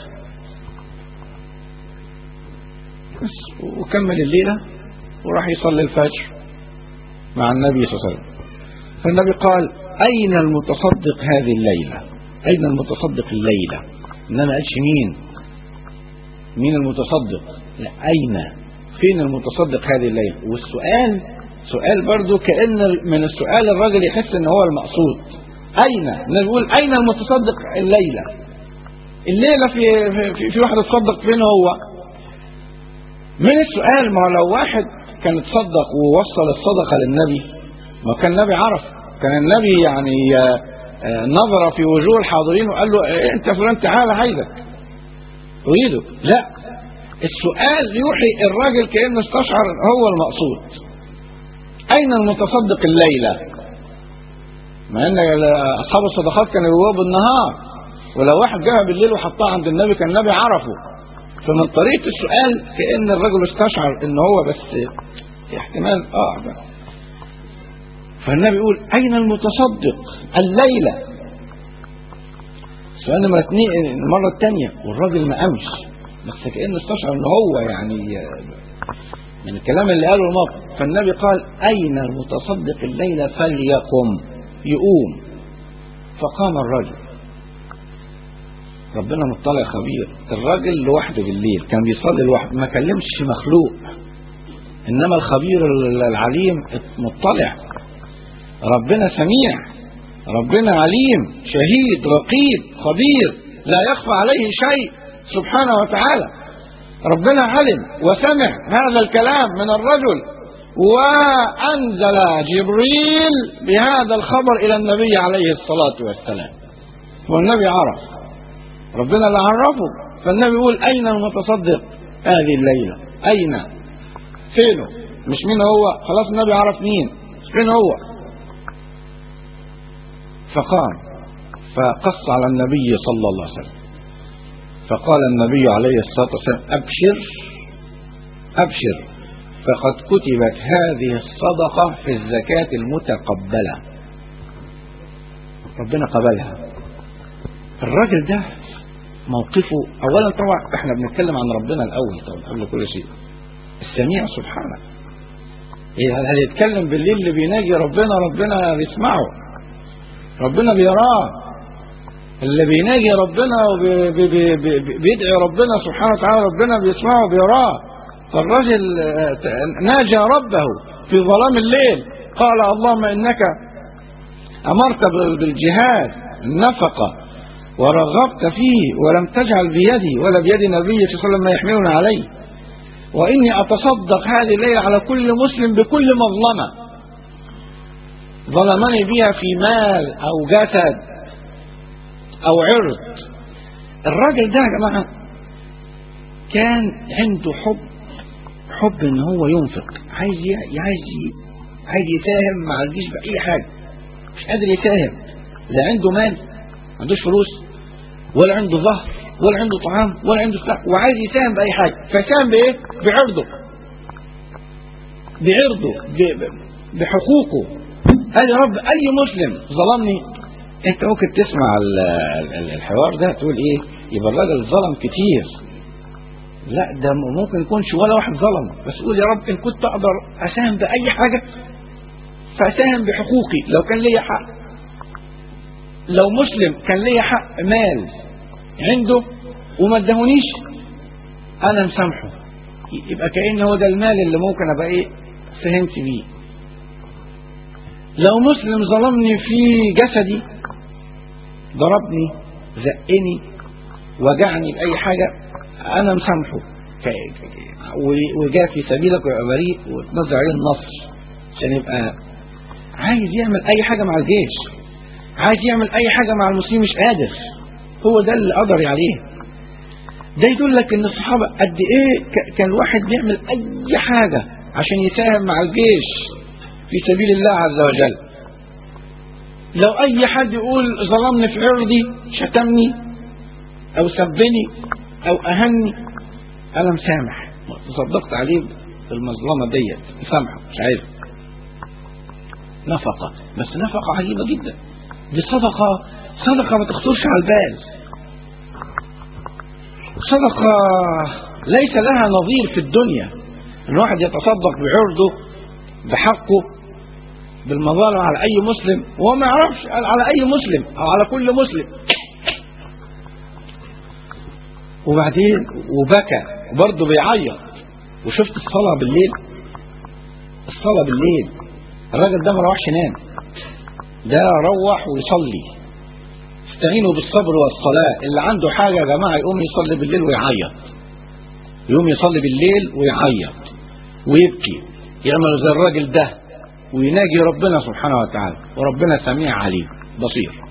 Speaker 3: بس وكمل الليلة وراح يصلي الفجر مع النبي صلى الله عليه وسلم فالنبي قال أين المتصدق هذه الليلة أين المتصدق الليلة إنما قالش مين مين المتصدق لا أين فين المتصدق هذه الليلة والسؤال سؤال برضو كأن من السؤال الراجل يحس ان هو المقصود أين نقول أين المتصدق الليلة الليلة في, في, في واحد اتصدق فين هو من السؤال ما هو لو واحد كان اتصدق ووصل الصدقة للنبي ما كان النبي عرف كان النبي يعني آه، آه، نظر في وجوه الحاضرين وقال له إيه انت فلان تعالى عايزك اريدك لا السؤال يوحي الراجل كأنه استشعر هو المقصود أين المتصدق الليلة مع أن أصحاب الصدقات كانوا يجوا بالنهار ولو واحد جابها بالليل وحطها عند النبي كان النبي عرفه فمن طريقة السؤال كأن الرجل استشعر ان هو بس احتمال اه بس. فالنبي يقول اين المتصدق الليلة السؤال نمرة اثنين المرة الثانية والراجل ما قامش بس كأنه استشعر ان هو يعني من الكلام اللي قاله الموقف فالنبي قال اين المتصدق الليلة فليقم يقوم فقام الرجل ربنا مطلع خبير الراجل لوحده بالليل كان بيصلي لوحده ما كلمش مخلوق انما الخبير العليم مطلع ربنا سميع ربنا عليم شهيد رقيب خبير لا يخفى عليه شيء سبحانه وتعالى ربنا علم وسمع هذا الكلام من الرجل وأنزل جبريل بهذا الخبر إلى النبي عليه الصلاة والسلام والنبي عرف ربنا اللي عرفه فالنبي يقول أين المتصدق هذه الليلة أين فينه مش مين هو خلاص النبي عرف مين فين هو فقام فقص على النبي صلى الله عليه وسلم فقال النبي عليه الصلاة والسلام أبشر أبشر فقد كتبت هذه الصدقة في الزكاة المتقبلة ربنا قبلها الراجل ده موقفه اولا طبعا احنا بنتكلم عن ربنا الاول طبعا قبل كل شيء السميع سبحانه إيه هل يتكلم بالليل اللي بيناجي ربنا ربنا بيسمعه ربنا بيراه اللي بيناجي ربنا وبيدعي ربنا سبحانه وتعالى ربنا بيسمعه وبيراه فالرجل ناجى ربه في ظلام الليل قال اللهم انك امرت بالجهاد النفقه ورغبت فيه ولم تجعل بيدي ولا بيد نبيك صلى الله عليه وسلم ما يحملنا عليه وإني أتصدق هذه الليلة على كل مسلم بكل مظلمة ظلمني بها في مال أو جسد أو عرض الراجل ده يا جماعة كان عنده حب حب ان هو ينفق عايز عايز عايز يساهم مع الجيش بأي حاجة مش قادر يساهم لا عنده مال ما عندوش فلوس ولا عنده ظهر ولا عنده طعام ولا عنده سلاح وعايز يساهم بأي حاجة فساهم بإيه؟ بعرضه بعرضه بحقوقه قال يا رب أي مسلم ظلمني أنت ممكن تسمع الحوار ده تقول إيه يبقى الراجل ظلم كتير لا ده ممكن يكونش ولا واحد ظلم بس قول يا رب إن كنت أقدر أساهم بأي حاجة فأساهم بحقوقي لو كان لي حق لو مسلم كان لي حق مال عنده وما ادهونيش انا مسامحه يبقى كأن هو ده المال اللي ممكن ابقى ايه فهمت بيه لو مسلم ظلمني في جسدي ضربني زقني وجعني بأي حاجة أنا مسامحه وجاء في سبيلك ويبقى بريء وتنزل عليه النصر عشان يبقى عايز يعمل أي حاجة مع الجيش عايز يعمل اي حاجه مع المسلمين مش قادر هو ده اللي قدر عليه ده يدل لك ان الصحابه قد ايه ك- كان الواحد بيعمل اي حاجه عشان يساهم مع الجيش في سبيل الله عز وجل لو اي حد يقول ظلمني في عرضي شتمني او سبني او اهني انا مسامح تصدقت عليه بالمظلمه ديت مسامحه مش عايزها نفقه بس نفقه عجيبه جدا دي صدقه صدقه ما تخطرش على البال صدقه ليس لها نظير في الدنيا الواحد يتصدق بعرضه بحقه بالمظالم على اي مسلم وهو ما يعرفش على اي مسلم او على كل مسلم وبعدين وبكى وبرضه بيعيط وشفت الصلاة بالليل الصلاة بالليل الراجل ده ما روحش نام ده روح ويصلي استعينوا بالصبر والصلاة اللي عنده حاجة يا جماعة يقوم يصلي بالليل ويعيط يقوم يصلي بالليل ويعيط ويبكي يعمل زي الراجل ده ويناجي ربنا سبحانه وتعالى وربنا سميع عليم بصير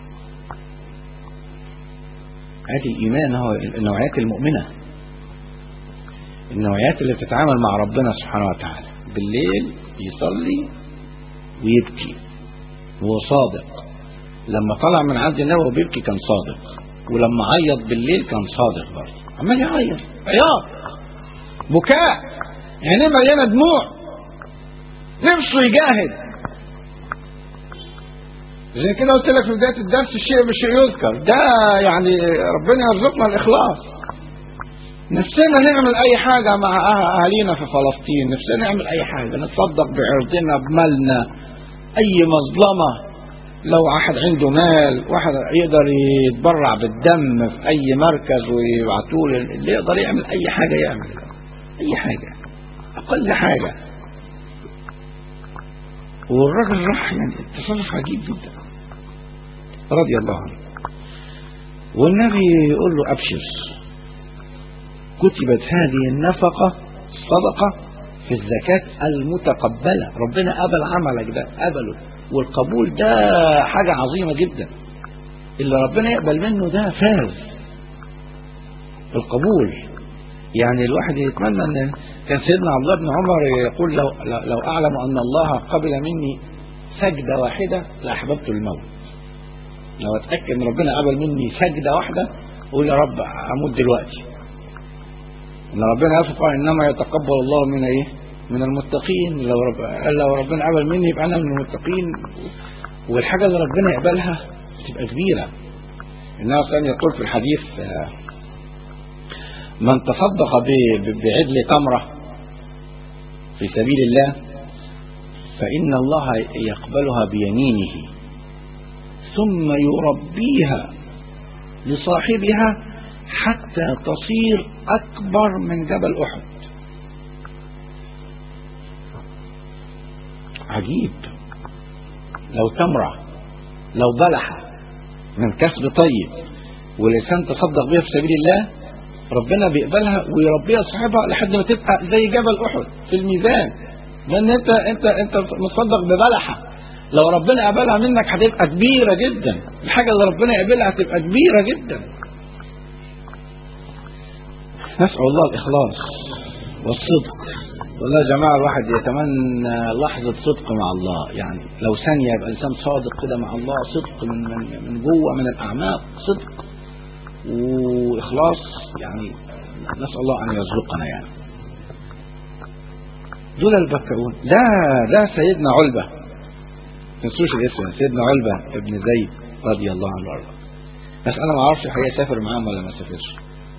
Speaker 3: ادي الايمان هو النوعيات المؤمنه النوعيات اللي بتتعامل مع ربنا سبحانه وتعالى بالليل يصلي ويبكي وهو صادق لما طلع من عند النبي وهو بيبكي كان صادق ولما عيط بالليل كان صادق برضه عمال يعيط عياط بكاء عينيه مليانه دموع نفسه يجاهد زي كده قلت لك في بدايه الدرس الشيء بالشيء يذكر ده يعني ربنا يرزقنا الاخلاص نفسنا نعمل اي حاجه مع أه- اهالينا في فلسطين نفسنا نعمل اي حاجه نتصدق بعرضنا بمالنا اي مظلمه لو واحد عنده مال واحد يقدر يتبرع بالدم في اي مركز ويبعتوه لل- اللي يقدر يعمل اي حاجه يعمل اي حاجه اقل حاجه والراجل راح يعني تصرف عجيب جدا رضي الله عنه والنبي يقول له ابشر كتبت هذه النفقه صدقه في الزكاه المتقبله ربنا قبل عملك ده قبله والقبول ده حاجه عظيمه جدا اللي ربنا يقبل منه ده فاز القبول يعني الواحد يتمنى ان كان سيدنا عبد الله بن عمر يقول لو لو اعلم ان الله قبل مني سجده واحده لاحببت الموت لو اتاكد ان ربنا قبل مني سجده واحده اقول يا رب اموت دلوقتي ان ربنا يفق انما يتقبل الله من ايه من المتقين لو رب لو ربنا قبل مني يبقى انا من المتقين والحاجه اللي ربنا يقبلها تبقى كبيره النبي صلى يقول في الحديث آه، من تصدق ب- ب- بعدل تمرة في سبيل الله فإن الله يقبلها بيمينه ثم يربيها لصاحبها حتى تصير أكبر من جبل أحد عجيب لو تمرة لو بلحة من كسب طيب ولسان تصدق بها في سبيل الله ربنا بيقبلها ويربيها صاحبها لحد ما تبقى زي جبل احد في الميزان لان انت انت انت متصدق ببلحه لو ربنا قبلها منك هتبقى كبيره جدا الحاجه اللي ربنا يقبلها هتبقى كبيره جدا نسال الله الاخلاص والصدق والله يا جماعه الواحد يتمنى لحظه صدق مع الله يعني لو ثانيه يبقى انسان صادق كده مع الله صدق من من من جوه من الاعماق صدق واخلاص يعني نسال الله ان يرزقنا يعني دول البكرون ده ده سيدنا علبه تنسوش الاسم سيدنا علبه ابن زيد رضي الله عنه وارضاه بس انا ما اعرفش الحقيقه سافر معاهم ولا ما سافرش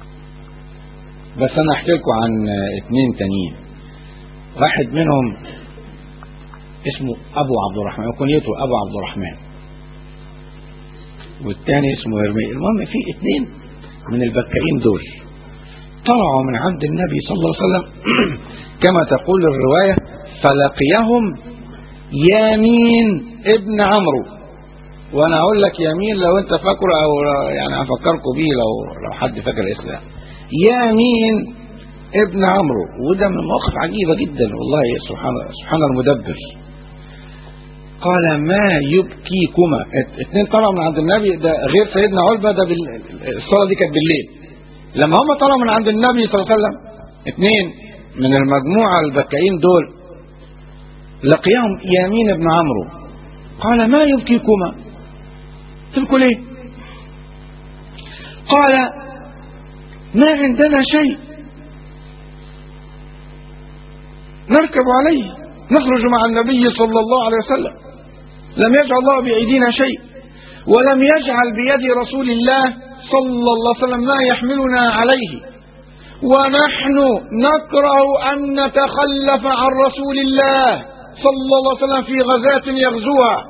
Speaker 3: بس انا احكي لكم عن اتنين تانيين واحد منهم اسمه ابو عبد الرحمن وكنيته ابو عبد الرحمن والتاني اسمه يرمي المهم في اتنين من البكائين دول طلعوا من عند النبي صلى الله عليه وسلم كما تقول الرواية فلقيهم يمين ابن عمرو وانا اقول لك يمين لو انت فاكره او يعني هفكركم بيه لو لو حد فاكر الاسلام يمين ابن عمرو وده من المواقف عجيبه جدا والله سبحان سبحان المدبر قال ما يبكيكما ات- اتنين طلعوا من عند النبي ده غير سيدنا علبة ده بال- الصلاة دي كانت بالليل لما هم طلعوا من عند النبي صلى الله عليه وسلم اتنين من المجموعة البكائين دول لقيهم يامين بن عمرو قال ما يبكيكما تبكوا ليه قال ما عندنا شيء نركب عليه نخرج مع النبي صلى الله عليه وسلم لم يجعل الله بأيدينا شيء ولم يجعل بيد رسول الله صلى الله عليه وسلم ما يحملنا عليه ونحن نكره أن نتخلف عن رسول الله صلى الله عليه وسلم في غزاة يغزوها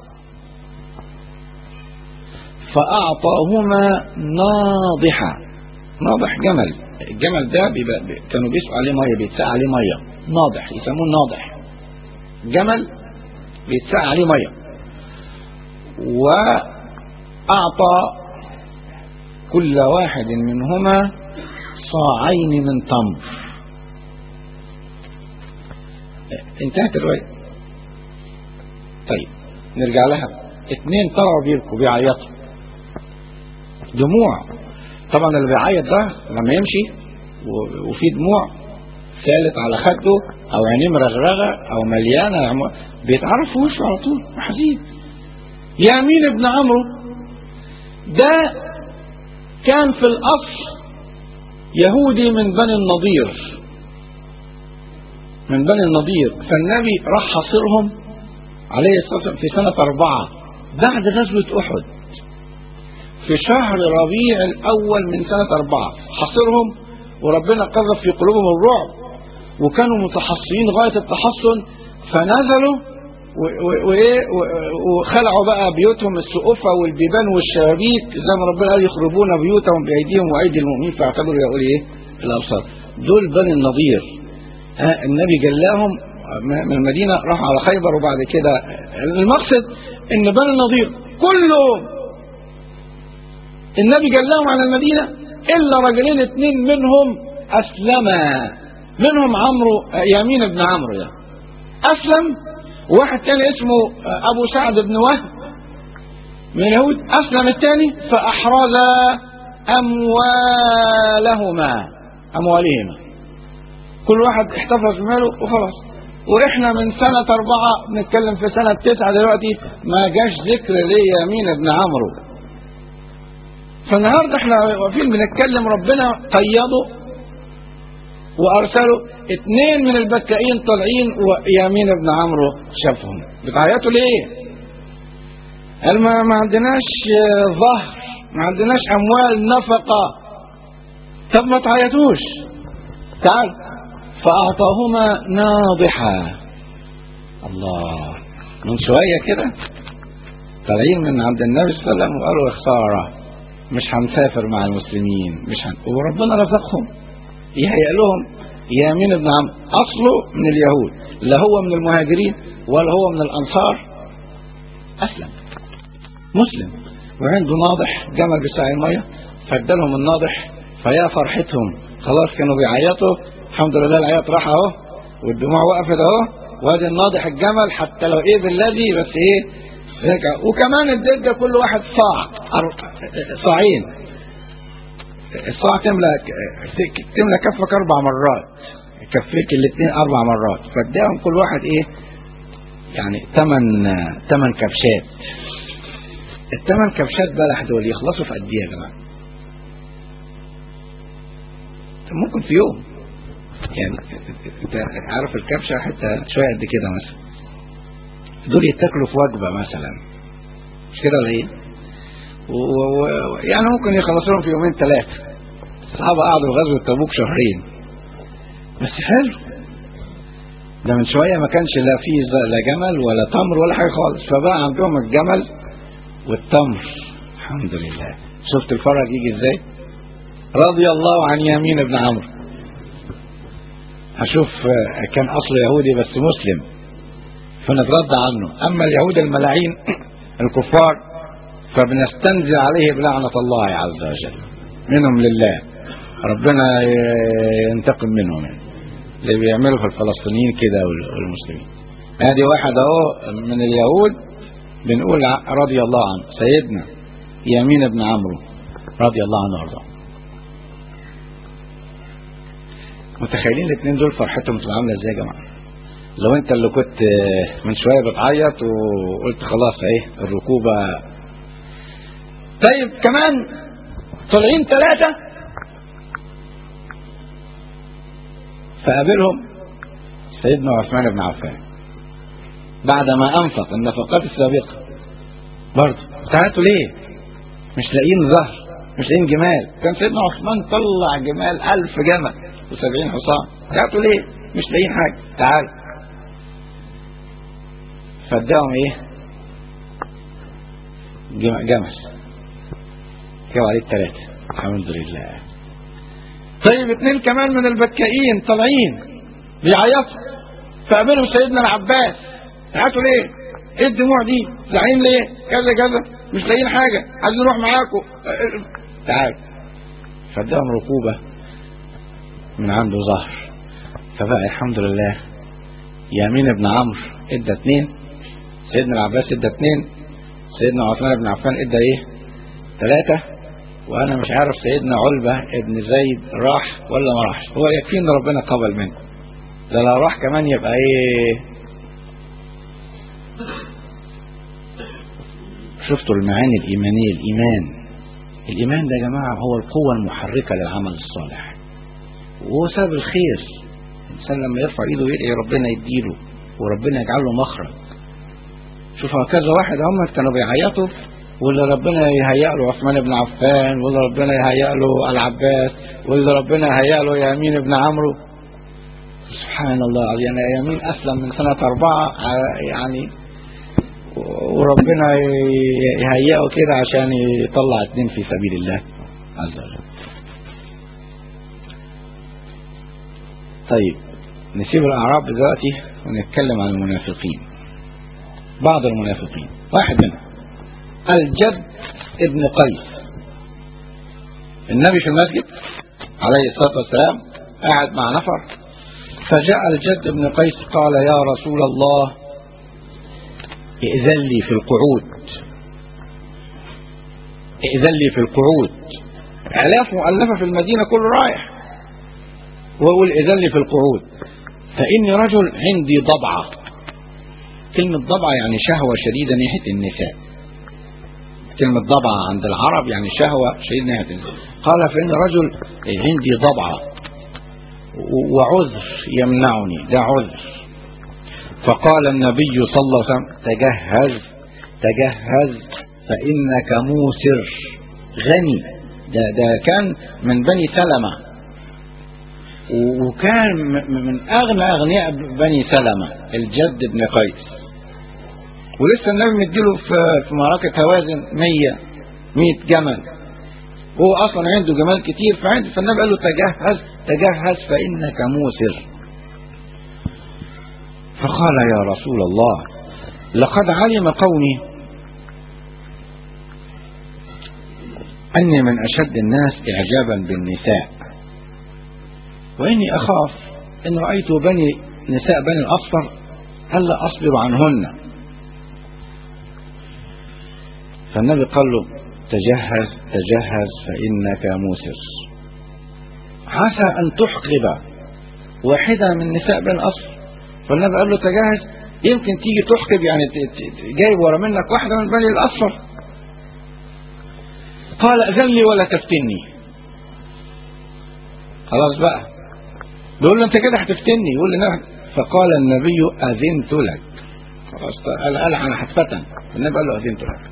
Speaker 3: فأعطاهما ناضحة ناضح جمل الجمل ده بيبقى بي- كانوا بيسقوا عليه ميه بيتسقى عليه ميه ناضح يسموه ناضح جمل بيتسقى عليه ميه وأعطى كل واحد منهما صاعين من تمر انتهت الرواية طيب نرجع لها اتنين طلعوا بيبكوا بيعيطوا دموع طبعا اللي بيعيط ده لما يمشي و- وفي دموع سالت على خده او عينيه مرغرغه او مليانه عم- بيتعرف في وشه على طول حزين يامين بن عمرو ده كان في الاصل يهودي من بني النضير من بني النضير فالنبي راح حاصرهم عليه الصلاه والسلام في سنه اربعه بعد غزوه احد في شهر ربيع الأول من سنة أربعة حصرهم وربنا قذف في قلوبهم الرعب وكانوا متحصنين غاية التحصن فنزلوا و- و- وإيه و- وخلعوا بقى بيوتهم السقوفة والبيبان والشبابيك زي ما ربنا قال يخربون بيوتهم بأيديهم وأيدي المؤمنين فاعتبروا يا أولي إيه الأبصار دول بني النضير ها النبي جلاهم من المدينة راحوا على خيبر وبعد كده المقصد إن بني النضير كلهم النبي جلاهم على المدينة إلا رجلين اتنين منهم أسلما منهم عمرو يمين بن عمرو ده أسلم واحد تاني اسمه أبو سعد بن وهب من اليهود أسلم الثاني فأحرز أموالهما أموالهما كل واحد احتفظ بماله وخلاص واحنا من سنة أربعة بنتكلم في سنة تسعة دلوقتي ما جاش ذكر ليمين بن عمرو فالنهارده احنا واقفين بنتكلم ربنا قيده وارسلوا اتنين من البكائين طالعين ويمين بن عمرو شافهم بتعيطوا ليه؟ قال ما, ما عندناش آه، ظهر ما عندناش اموال نفقه طب ما تعيطوش تعال فاعطاهما ناضحه الله من شويه كده طالعين من عند النبي صلى الله عليه وسلم وقالوا يا خساره مش هنسافر مع المسلمين مش هن... وربنا رزقهم يهيأ لهم يمين بن عمرو اصله من اليهود لا هو من المهاجرين ولا هو من الانصار اسلم مسلم وعنده ناضح جمل بساعي الميه فادالهم الناضح فيا فرحتهم خلاص كانوا بيعيطوا الحمد لله العياط راح اهو والدموع وقفت اهو وادي الناضح الجمل حتى لو ايه بالذي بس ايه رجع وكمان اديت ده كل واحد صاع أر- صاعين الصاع تملى تملى كفك اربع مرات كفيك الاثنين اربع مرات فاداهم كل واحد ايه يعني ثمان ثمان كبشات الثمان كبشات بلح دول يخلصوا في قد ايه يا جماعه؟ طب ممكن في يوم يعني انت عارف الكبشه حتى شويه قد كده مثلا دول يتاكلوا في وجبه مثلا مش كده ولا ايه؟ و- و- يعني ممكن يخلصوا لهم في يومين ثلاثه الصحابه قعدوا غزوه تبوك شهرين بس حلو ده من شويه ما كانش لا في ز- لا جمل ولا تمر ولا حاجه خالص فبقى عندهم الجمل والتمر الحمد لله شفت الفرج يجي ازاي رضي الله عن يمين بن عمرو هشوف آه، كان اصله يهودي بس مسلم فنترد عنه اما اليهود الملاعين الكفار فبنستنزل عليه بلعنة الله عز وجل منهم لله ربنا ي- ينتقم منهم يعني اللي بيعملوا في الفلسطينيين كده وال- والمسلمين ادي واحد اهو من اليهود بنقول ع- رضي الله عنه سيدنا يمين بن عمرو رضي الله عنه وارضاه متخيلين الاثنين دول فرحتهم تبقى عامله ازاي يا جماعه لو انت اللي كنت آه، من شويه بتعيط وقلت خلاص اهي الركوبه طيب كمان طالعين ثلاثه فقابلهم سيدنا عثمان بن عفان بعد ما انفق النفقات السابقه برضه تعالوا ليه مش لاقيين زهر مش لاقيين جمال كان سيدنا عثمان طلع جمال ألف جمل وسبعين حصان تعالوا ليه مش لاقيين حاجه تعال فاداهم ايه جم- جمل جابوا عليه الثلاثه الحمد لله طيب اتنين كمان من البكائين طالعين بيعيطوا فقابلهم سيدنا العباس هاتوا ليه؟ ايه الدموع دي؟ زعلانين ليه؟ كذا كذا مش لاقيين حاجه عايزين نروح معاكم تعال فاداهم ركوبه من عنده ظهر فبقى الحمد لله يمين بن عمرو ادى اتنين سيدنا العباس ادى اتنين سيدنا عثمان بن عفان ادى ايه؟ ثلاثه وانا مش عارف سيدنا علبه ابن زيد راح ولا ما راحش هو يكفي ان ربنا قبل منه ده لو راح كمان يبقى ايه شفتوا المعاني الإيمانية الإيمان الإيمان ده يا جماعة هو القوة المحركة للعمل الصالح وهو سبب الخير الإنسان لما يرفع إيده ويدعي ربنا يديله وربنا يجعل له مخرج شوفوا كذا واحد هم كانوا بيعيطوا واللي ربنا يهيأ له عثمان بن عفان واللي ربنا يهيأ له العباس واللي ربنا يهيأ له يمين بن عمرو سبحان الله يعني يمين أسلم من سنة أربعة ع- يعني وربنا ي- يهيئه كده عشان يطلع اتنين في سبيل الله عز وجل طيب نسيب الأعراب دلوقتي ونتكلم عن المنافقين بعض المنافقين واحد منهم الجد ابن قيس النبي في المسجد عليه الصلاة والسلام قاعد مع نفر فجاء الجد ابن قيس قال يا رسول الله ائذن لي في القعود ائذن لي في القعود آلاف مؤلفة في المدينة كله رايح ويقول ائذن لي في القعود فإني رجل عندي ضبعة كلمة ضبعة يعني شهوة شديدة ناحية النساء كلمة ضبعة عند العرب يعني شهوة شديدة ناحية النساء قال فإني رجل عندي ضبعة و- وعذر يمنعني ده عذر فقال النبي صلى الله عليه وسلم تجهز تجهز فإنك موسر غني ده, ده كان من بني سلمة و- وكان م- م- من أغنى أغنياء بني سلمة الجد بن قيس ولسه النبي مديله في في معركة هوازن 100 100 جمل هو أصلا عنده جمال كتير فعنده فالنبي قال له تجهز تجهز فإنك موسر فقال يا رسول الله لقد علم قومي أني من أشد الناس إعجابا بالنساء وإني أخاف إن رأيت بني نساء بني الأصفر ألا أصبر عنهن فالنبي قال له تجهز تجهز فإنك موسر عسى أن تحقب واحدة من نساء بني الأصفر فالنبي قال له تجهز يمكن تيجي تحقب يعني ت- ت- ت- جايب ورا منك واحدة من بني الأصفر قال أذن لي ولا تفتني خلاص بقى بيقول له انت كده هتفتني يقول لي نعم فقال النبي أذنت لك خلاص قال قال انا هتفتن النبي قال له أذنت لك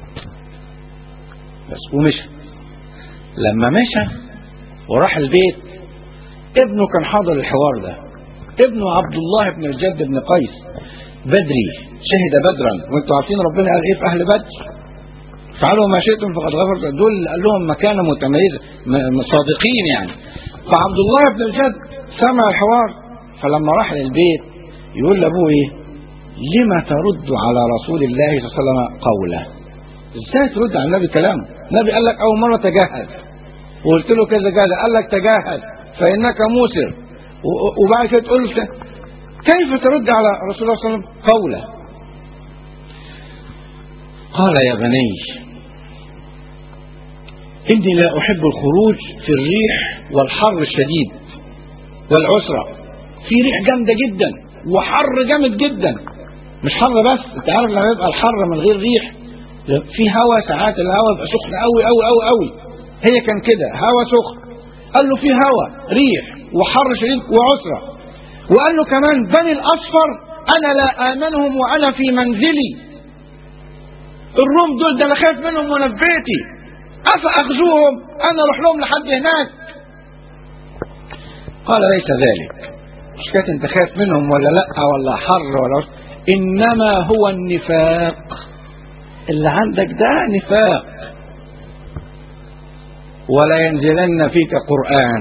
Speaker 3: بس ومشى لما مشى وراح البيت ابنه كان حاضر الحوار ده ابنه عبد الله بن الجد بن قيس بدري شهد بدرا وانتم عارفين ربنا قال ايه في اهل بدر فعلوا ما شئتم فقد غفرت دول قال لهم مكانه متميزه م- صادقين يعني فعبد الله بن الجد سمع الحوار فلما راح للبيت يقول لابوه ايه لما ترد على رسول الله صلى الله عليه وسلم قوله ازاي ترد على النبي كلامه النبي قال لك اول مره تجهز وقلت له كذا كذا قال لك تجهز فانك موسر و- وبعد كده تقول ت- كيف ترد على رسول الله صلى الله عليه وسلم قوله قال يا بني إني لا أحب الخروج في الريح والحر الشديد والعسرة في ريح جامدة جدا وحر جامد جدا مش حر بس انت عارف لما يبقى الحر من غير ريح في هواء ساعات الهواء يبقى سخن قوي قوي قوي قوي هي كان كده هواء سخن قال له في هواء ريح وحر شديد وعسرة وقال له كمان بني الأصفر أنا لا آمنهم وأنا في منزلي الروم دول ده أنا خايف منهم وأنا في بيتي أفأخذوهم أنا أروح لهم لحد هناك قال ليس ذلك مش كانت انت خايف منهم ولا لا ولا حر ولا انما هو النفاق اللي عندك ده نفاق ولا ينزلن فيك قرآن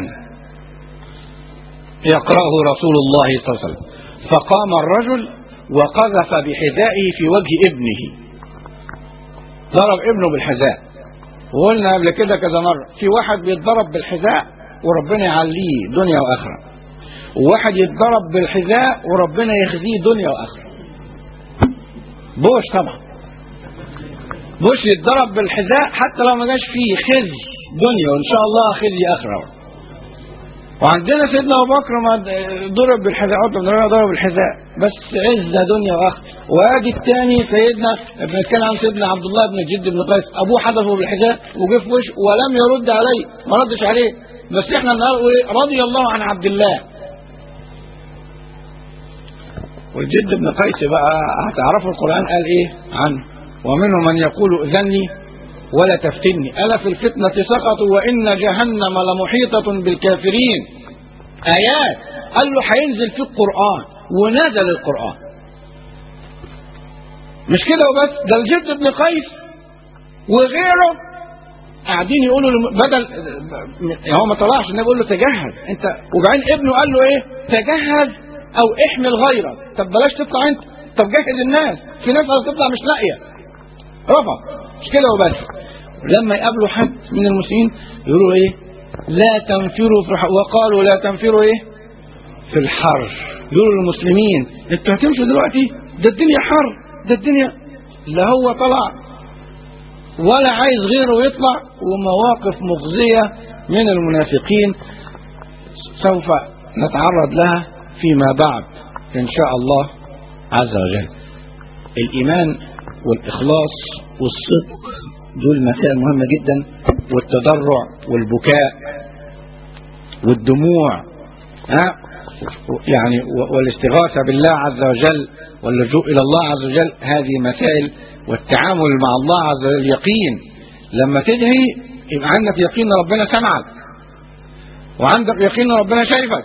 Speaker 3: يقرأه رسول الله صلى الله عليه وسلم فقام الرجل وقذف بحذائه في وجه ابنه ضرب ابنه بالحذاء وقلنا قبل كده كذا مرة في واحد بيتضرب بالحذاء وربنا يعليه دنيا وآخرة وواحد يتضرب بالحذاء وربنا يخزيه دنيا وآخرة بوش طبعا بوش يتضرب بالحذاء حتى لو ما جاش فيه خزي دنيا وان شاء الله خزي اخره وعندنا سيدنا ابو بكر ما ضرب بالحذاء عطب ضرب بالحذاء بس عزه دنيا واخره وادي الثاني سيدنا بنتكلم عن سيدنا عبد الله بن جد بن قيس ابوه حدفه بالحذاء وجه في وشه ولم يرد عليه ما ردش عليه بس احنا النهارده رضي الله عن عبد الله والجد بن قيس بقى هتعرفوا القران قال ايه عنه ومنهم من يقول اذن لي ولا تفتني ألا في الفتنة سقطوا وإن جهنم لمحيطة بالكافرين آيات قال له هينزل في القرآن ونزل القرآن مش كده وبس ده الجد بن قيس وغيره قاعدين يقولوا له بدل هو ما طلعش النبي بيقول له تجهز انت وبعدين ابنه قال له ايه تجهز او احمل غيرك طب بلاش تطلع انت طب جهز الناس في ناس هتطلع مش لاقيه رفض مش كده وبس لما يقابلوا حد من المسلمين يقولوا ايه لا تنفروا في الحر وقالوا لا تنفروا ايه في الحر يقولوا للمسلمين انتوا هتمشوا دلوقتي ده الدنيا حر ده الدنيا لا هو طلع ولا عايز غيره يطلع ومواقف مخزية من المنافقين سوف نتعرض لها فيما بعد إن شاء الله عز وجل الإيمان والإخلاص والصدق دول مسائل مهمة جدا والتضرع والبكاء والدموع ها يعني والاستغاثة بالله عز وجل واللجوء إلى الله عز وجل هذه مسائل والتعامل مع الله عز وجل اليقين لما تدعي يبقى عندك يقين ان ربنا سمعك وعندك يقين ان ربنا شايفك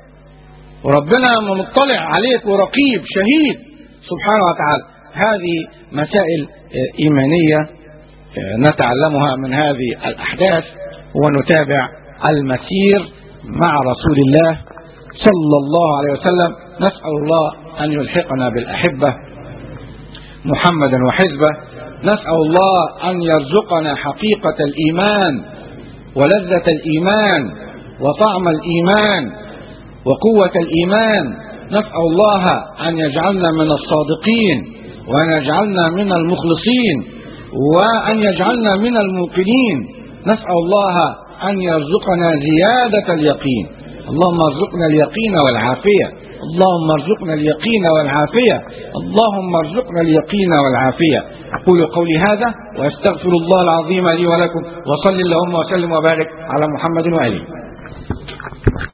Speaker 3: وربنا مطلع عليك ورقيب شهيد سبحانه وتعالى هذه مسائل إيمانية نتعلمها من هذه الأحداث ونتابع المسير مع رسول الله صلى الله عليه وسلم نسأل الله أن يلحقنا بالأحبة محمدا وحزبه نسأل الله أن يرزقنا حقيقة الإيمان ولذة الإيمان وطعم الإيمان وقوة الإيمان نسأل الله أن يجعلنا من الصادقين وأن يجعلنا من المخلصين وأن يجعلنا من الموقنين نسأل الله أن يرزقنا زيادة اليقين اللهم ارزقنا اليقين والعافية اللهم ارزقنا اليقين والعافية اللهم ارزقنا اليقين والعافية أقول قولي هذا وأستغفر الله العظيم لي ولكم وصل اللهم وسلم وبارك على محمد وآله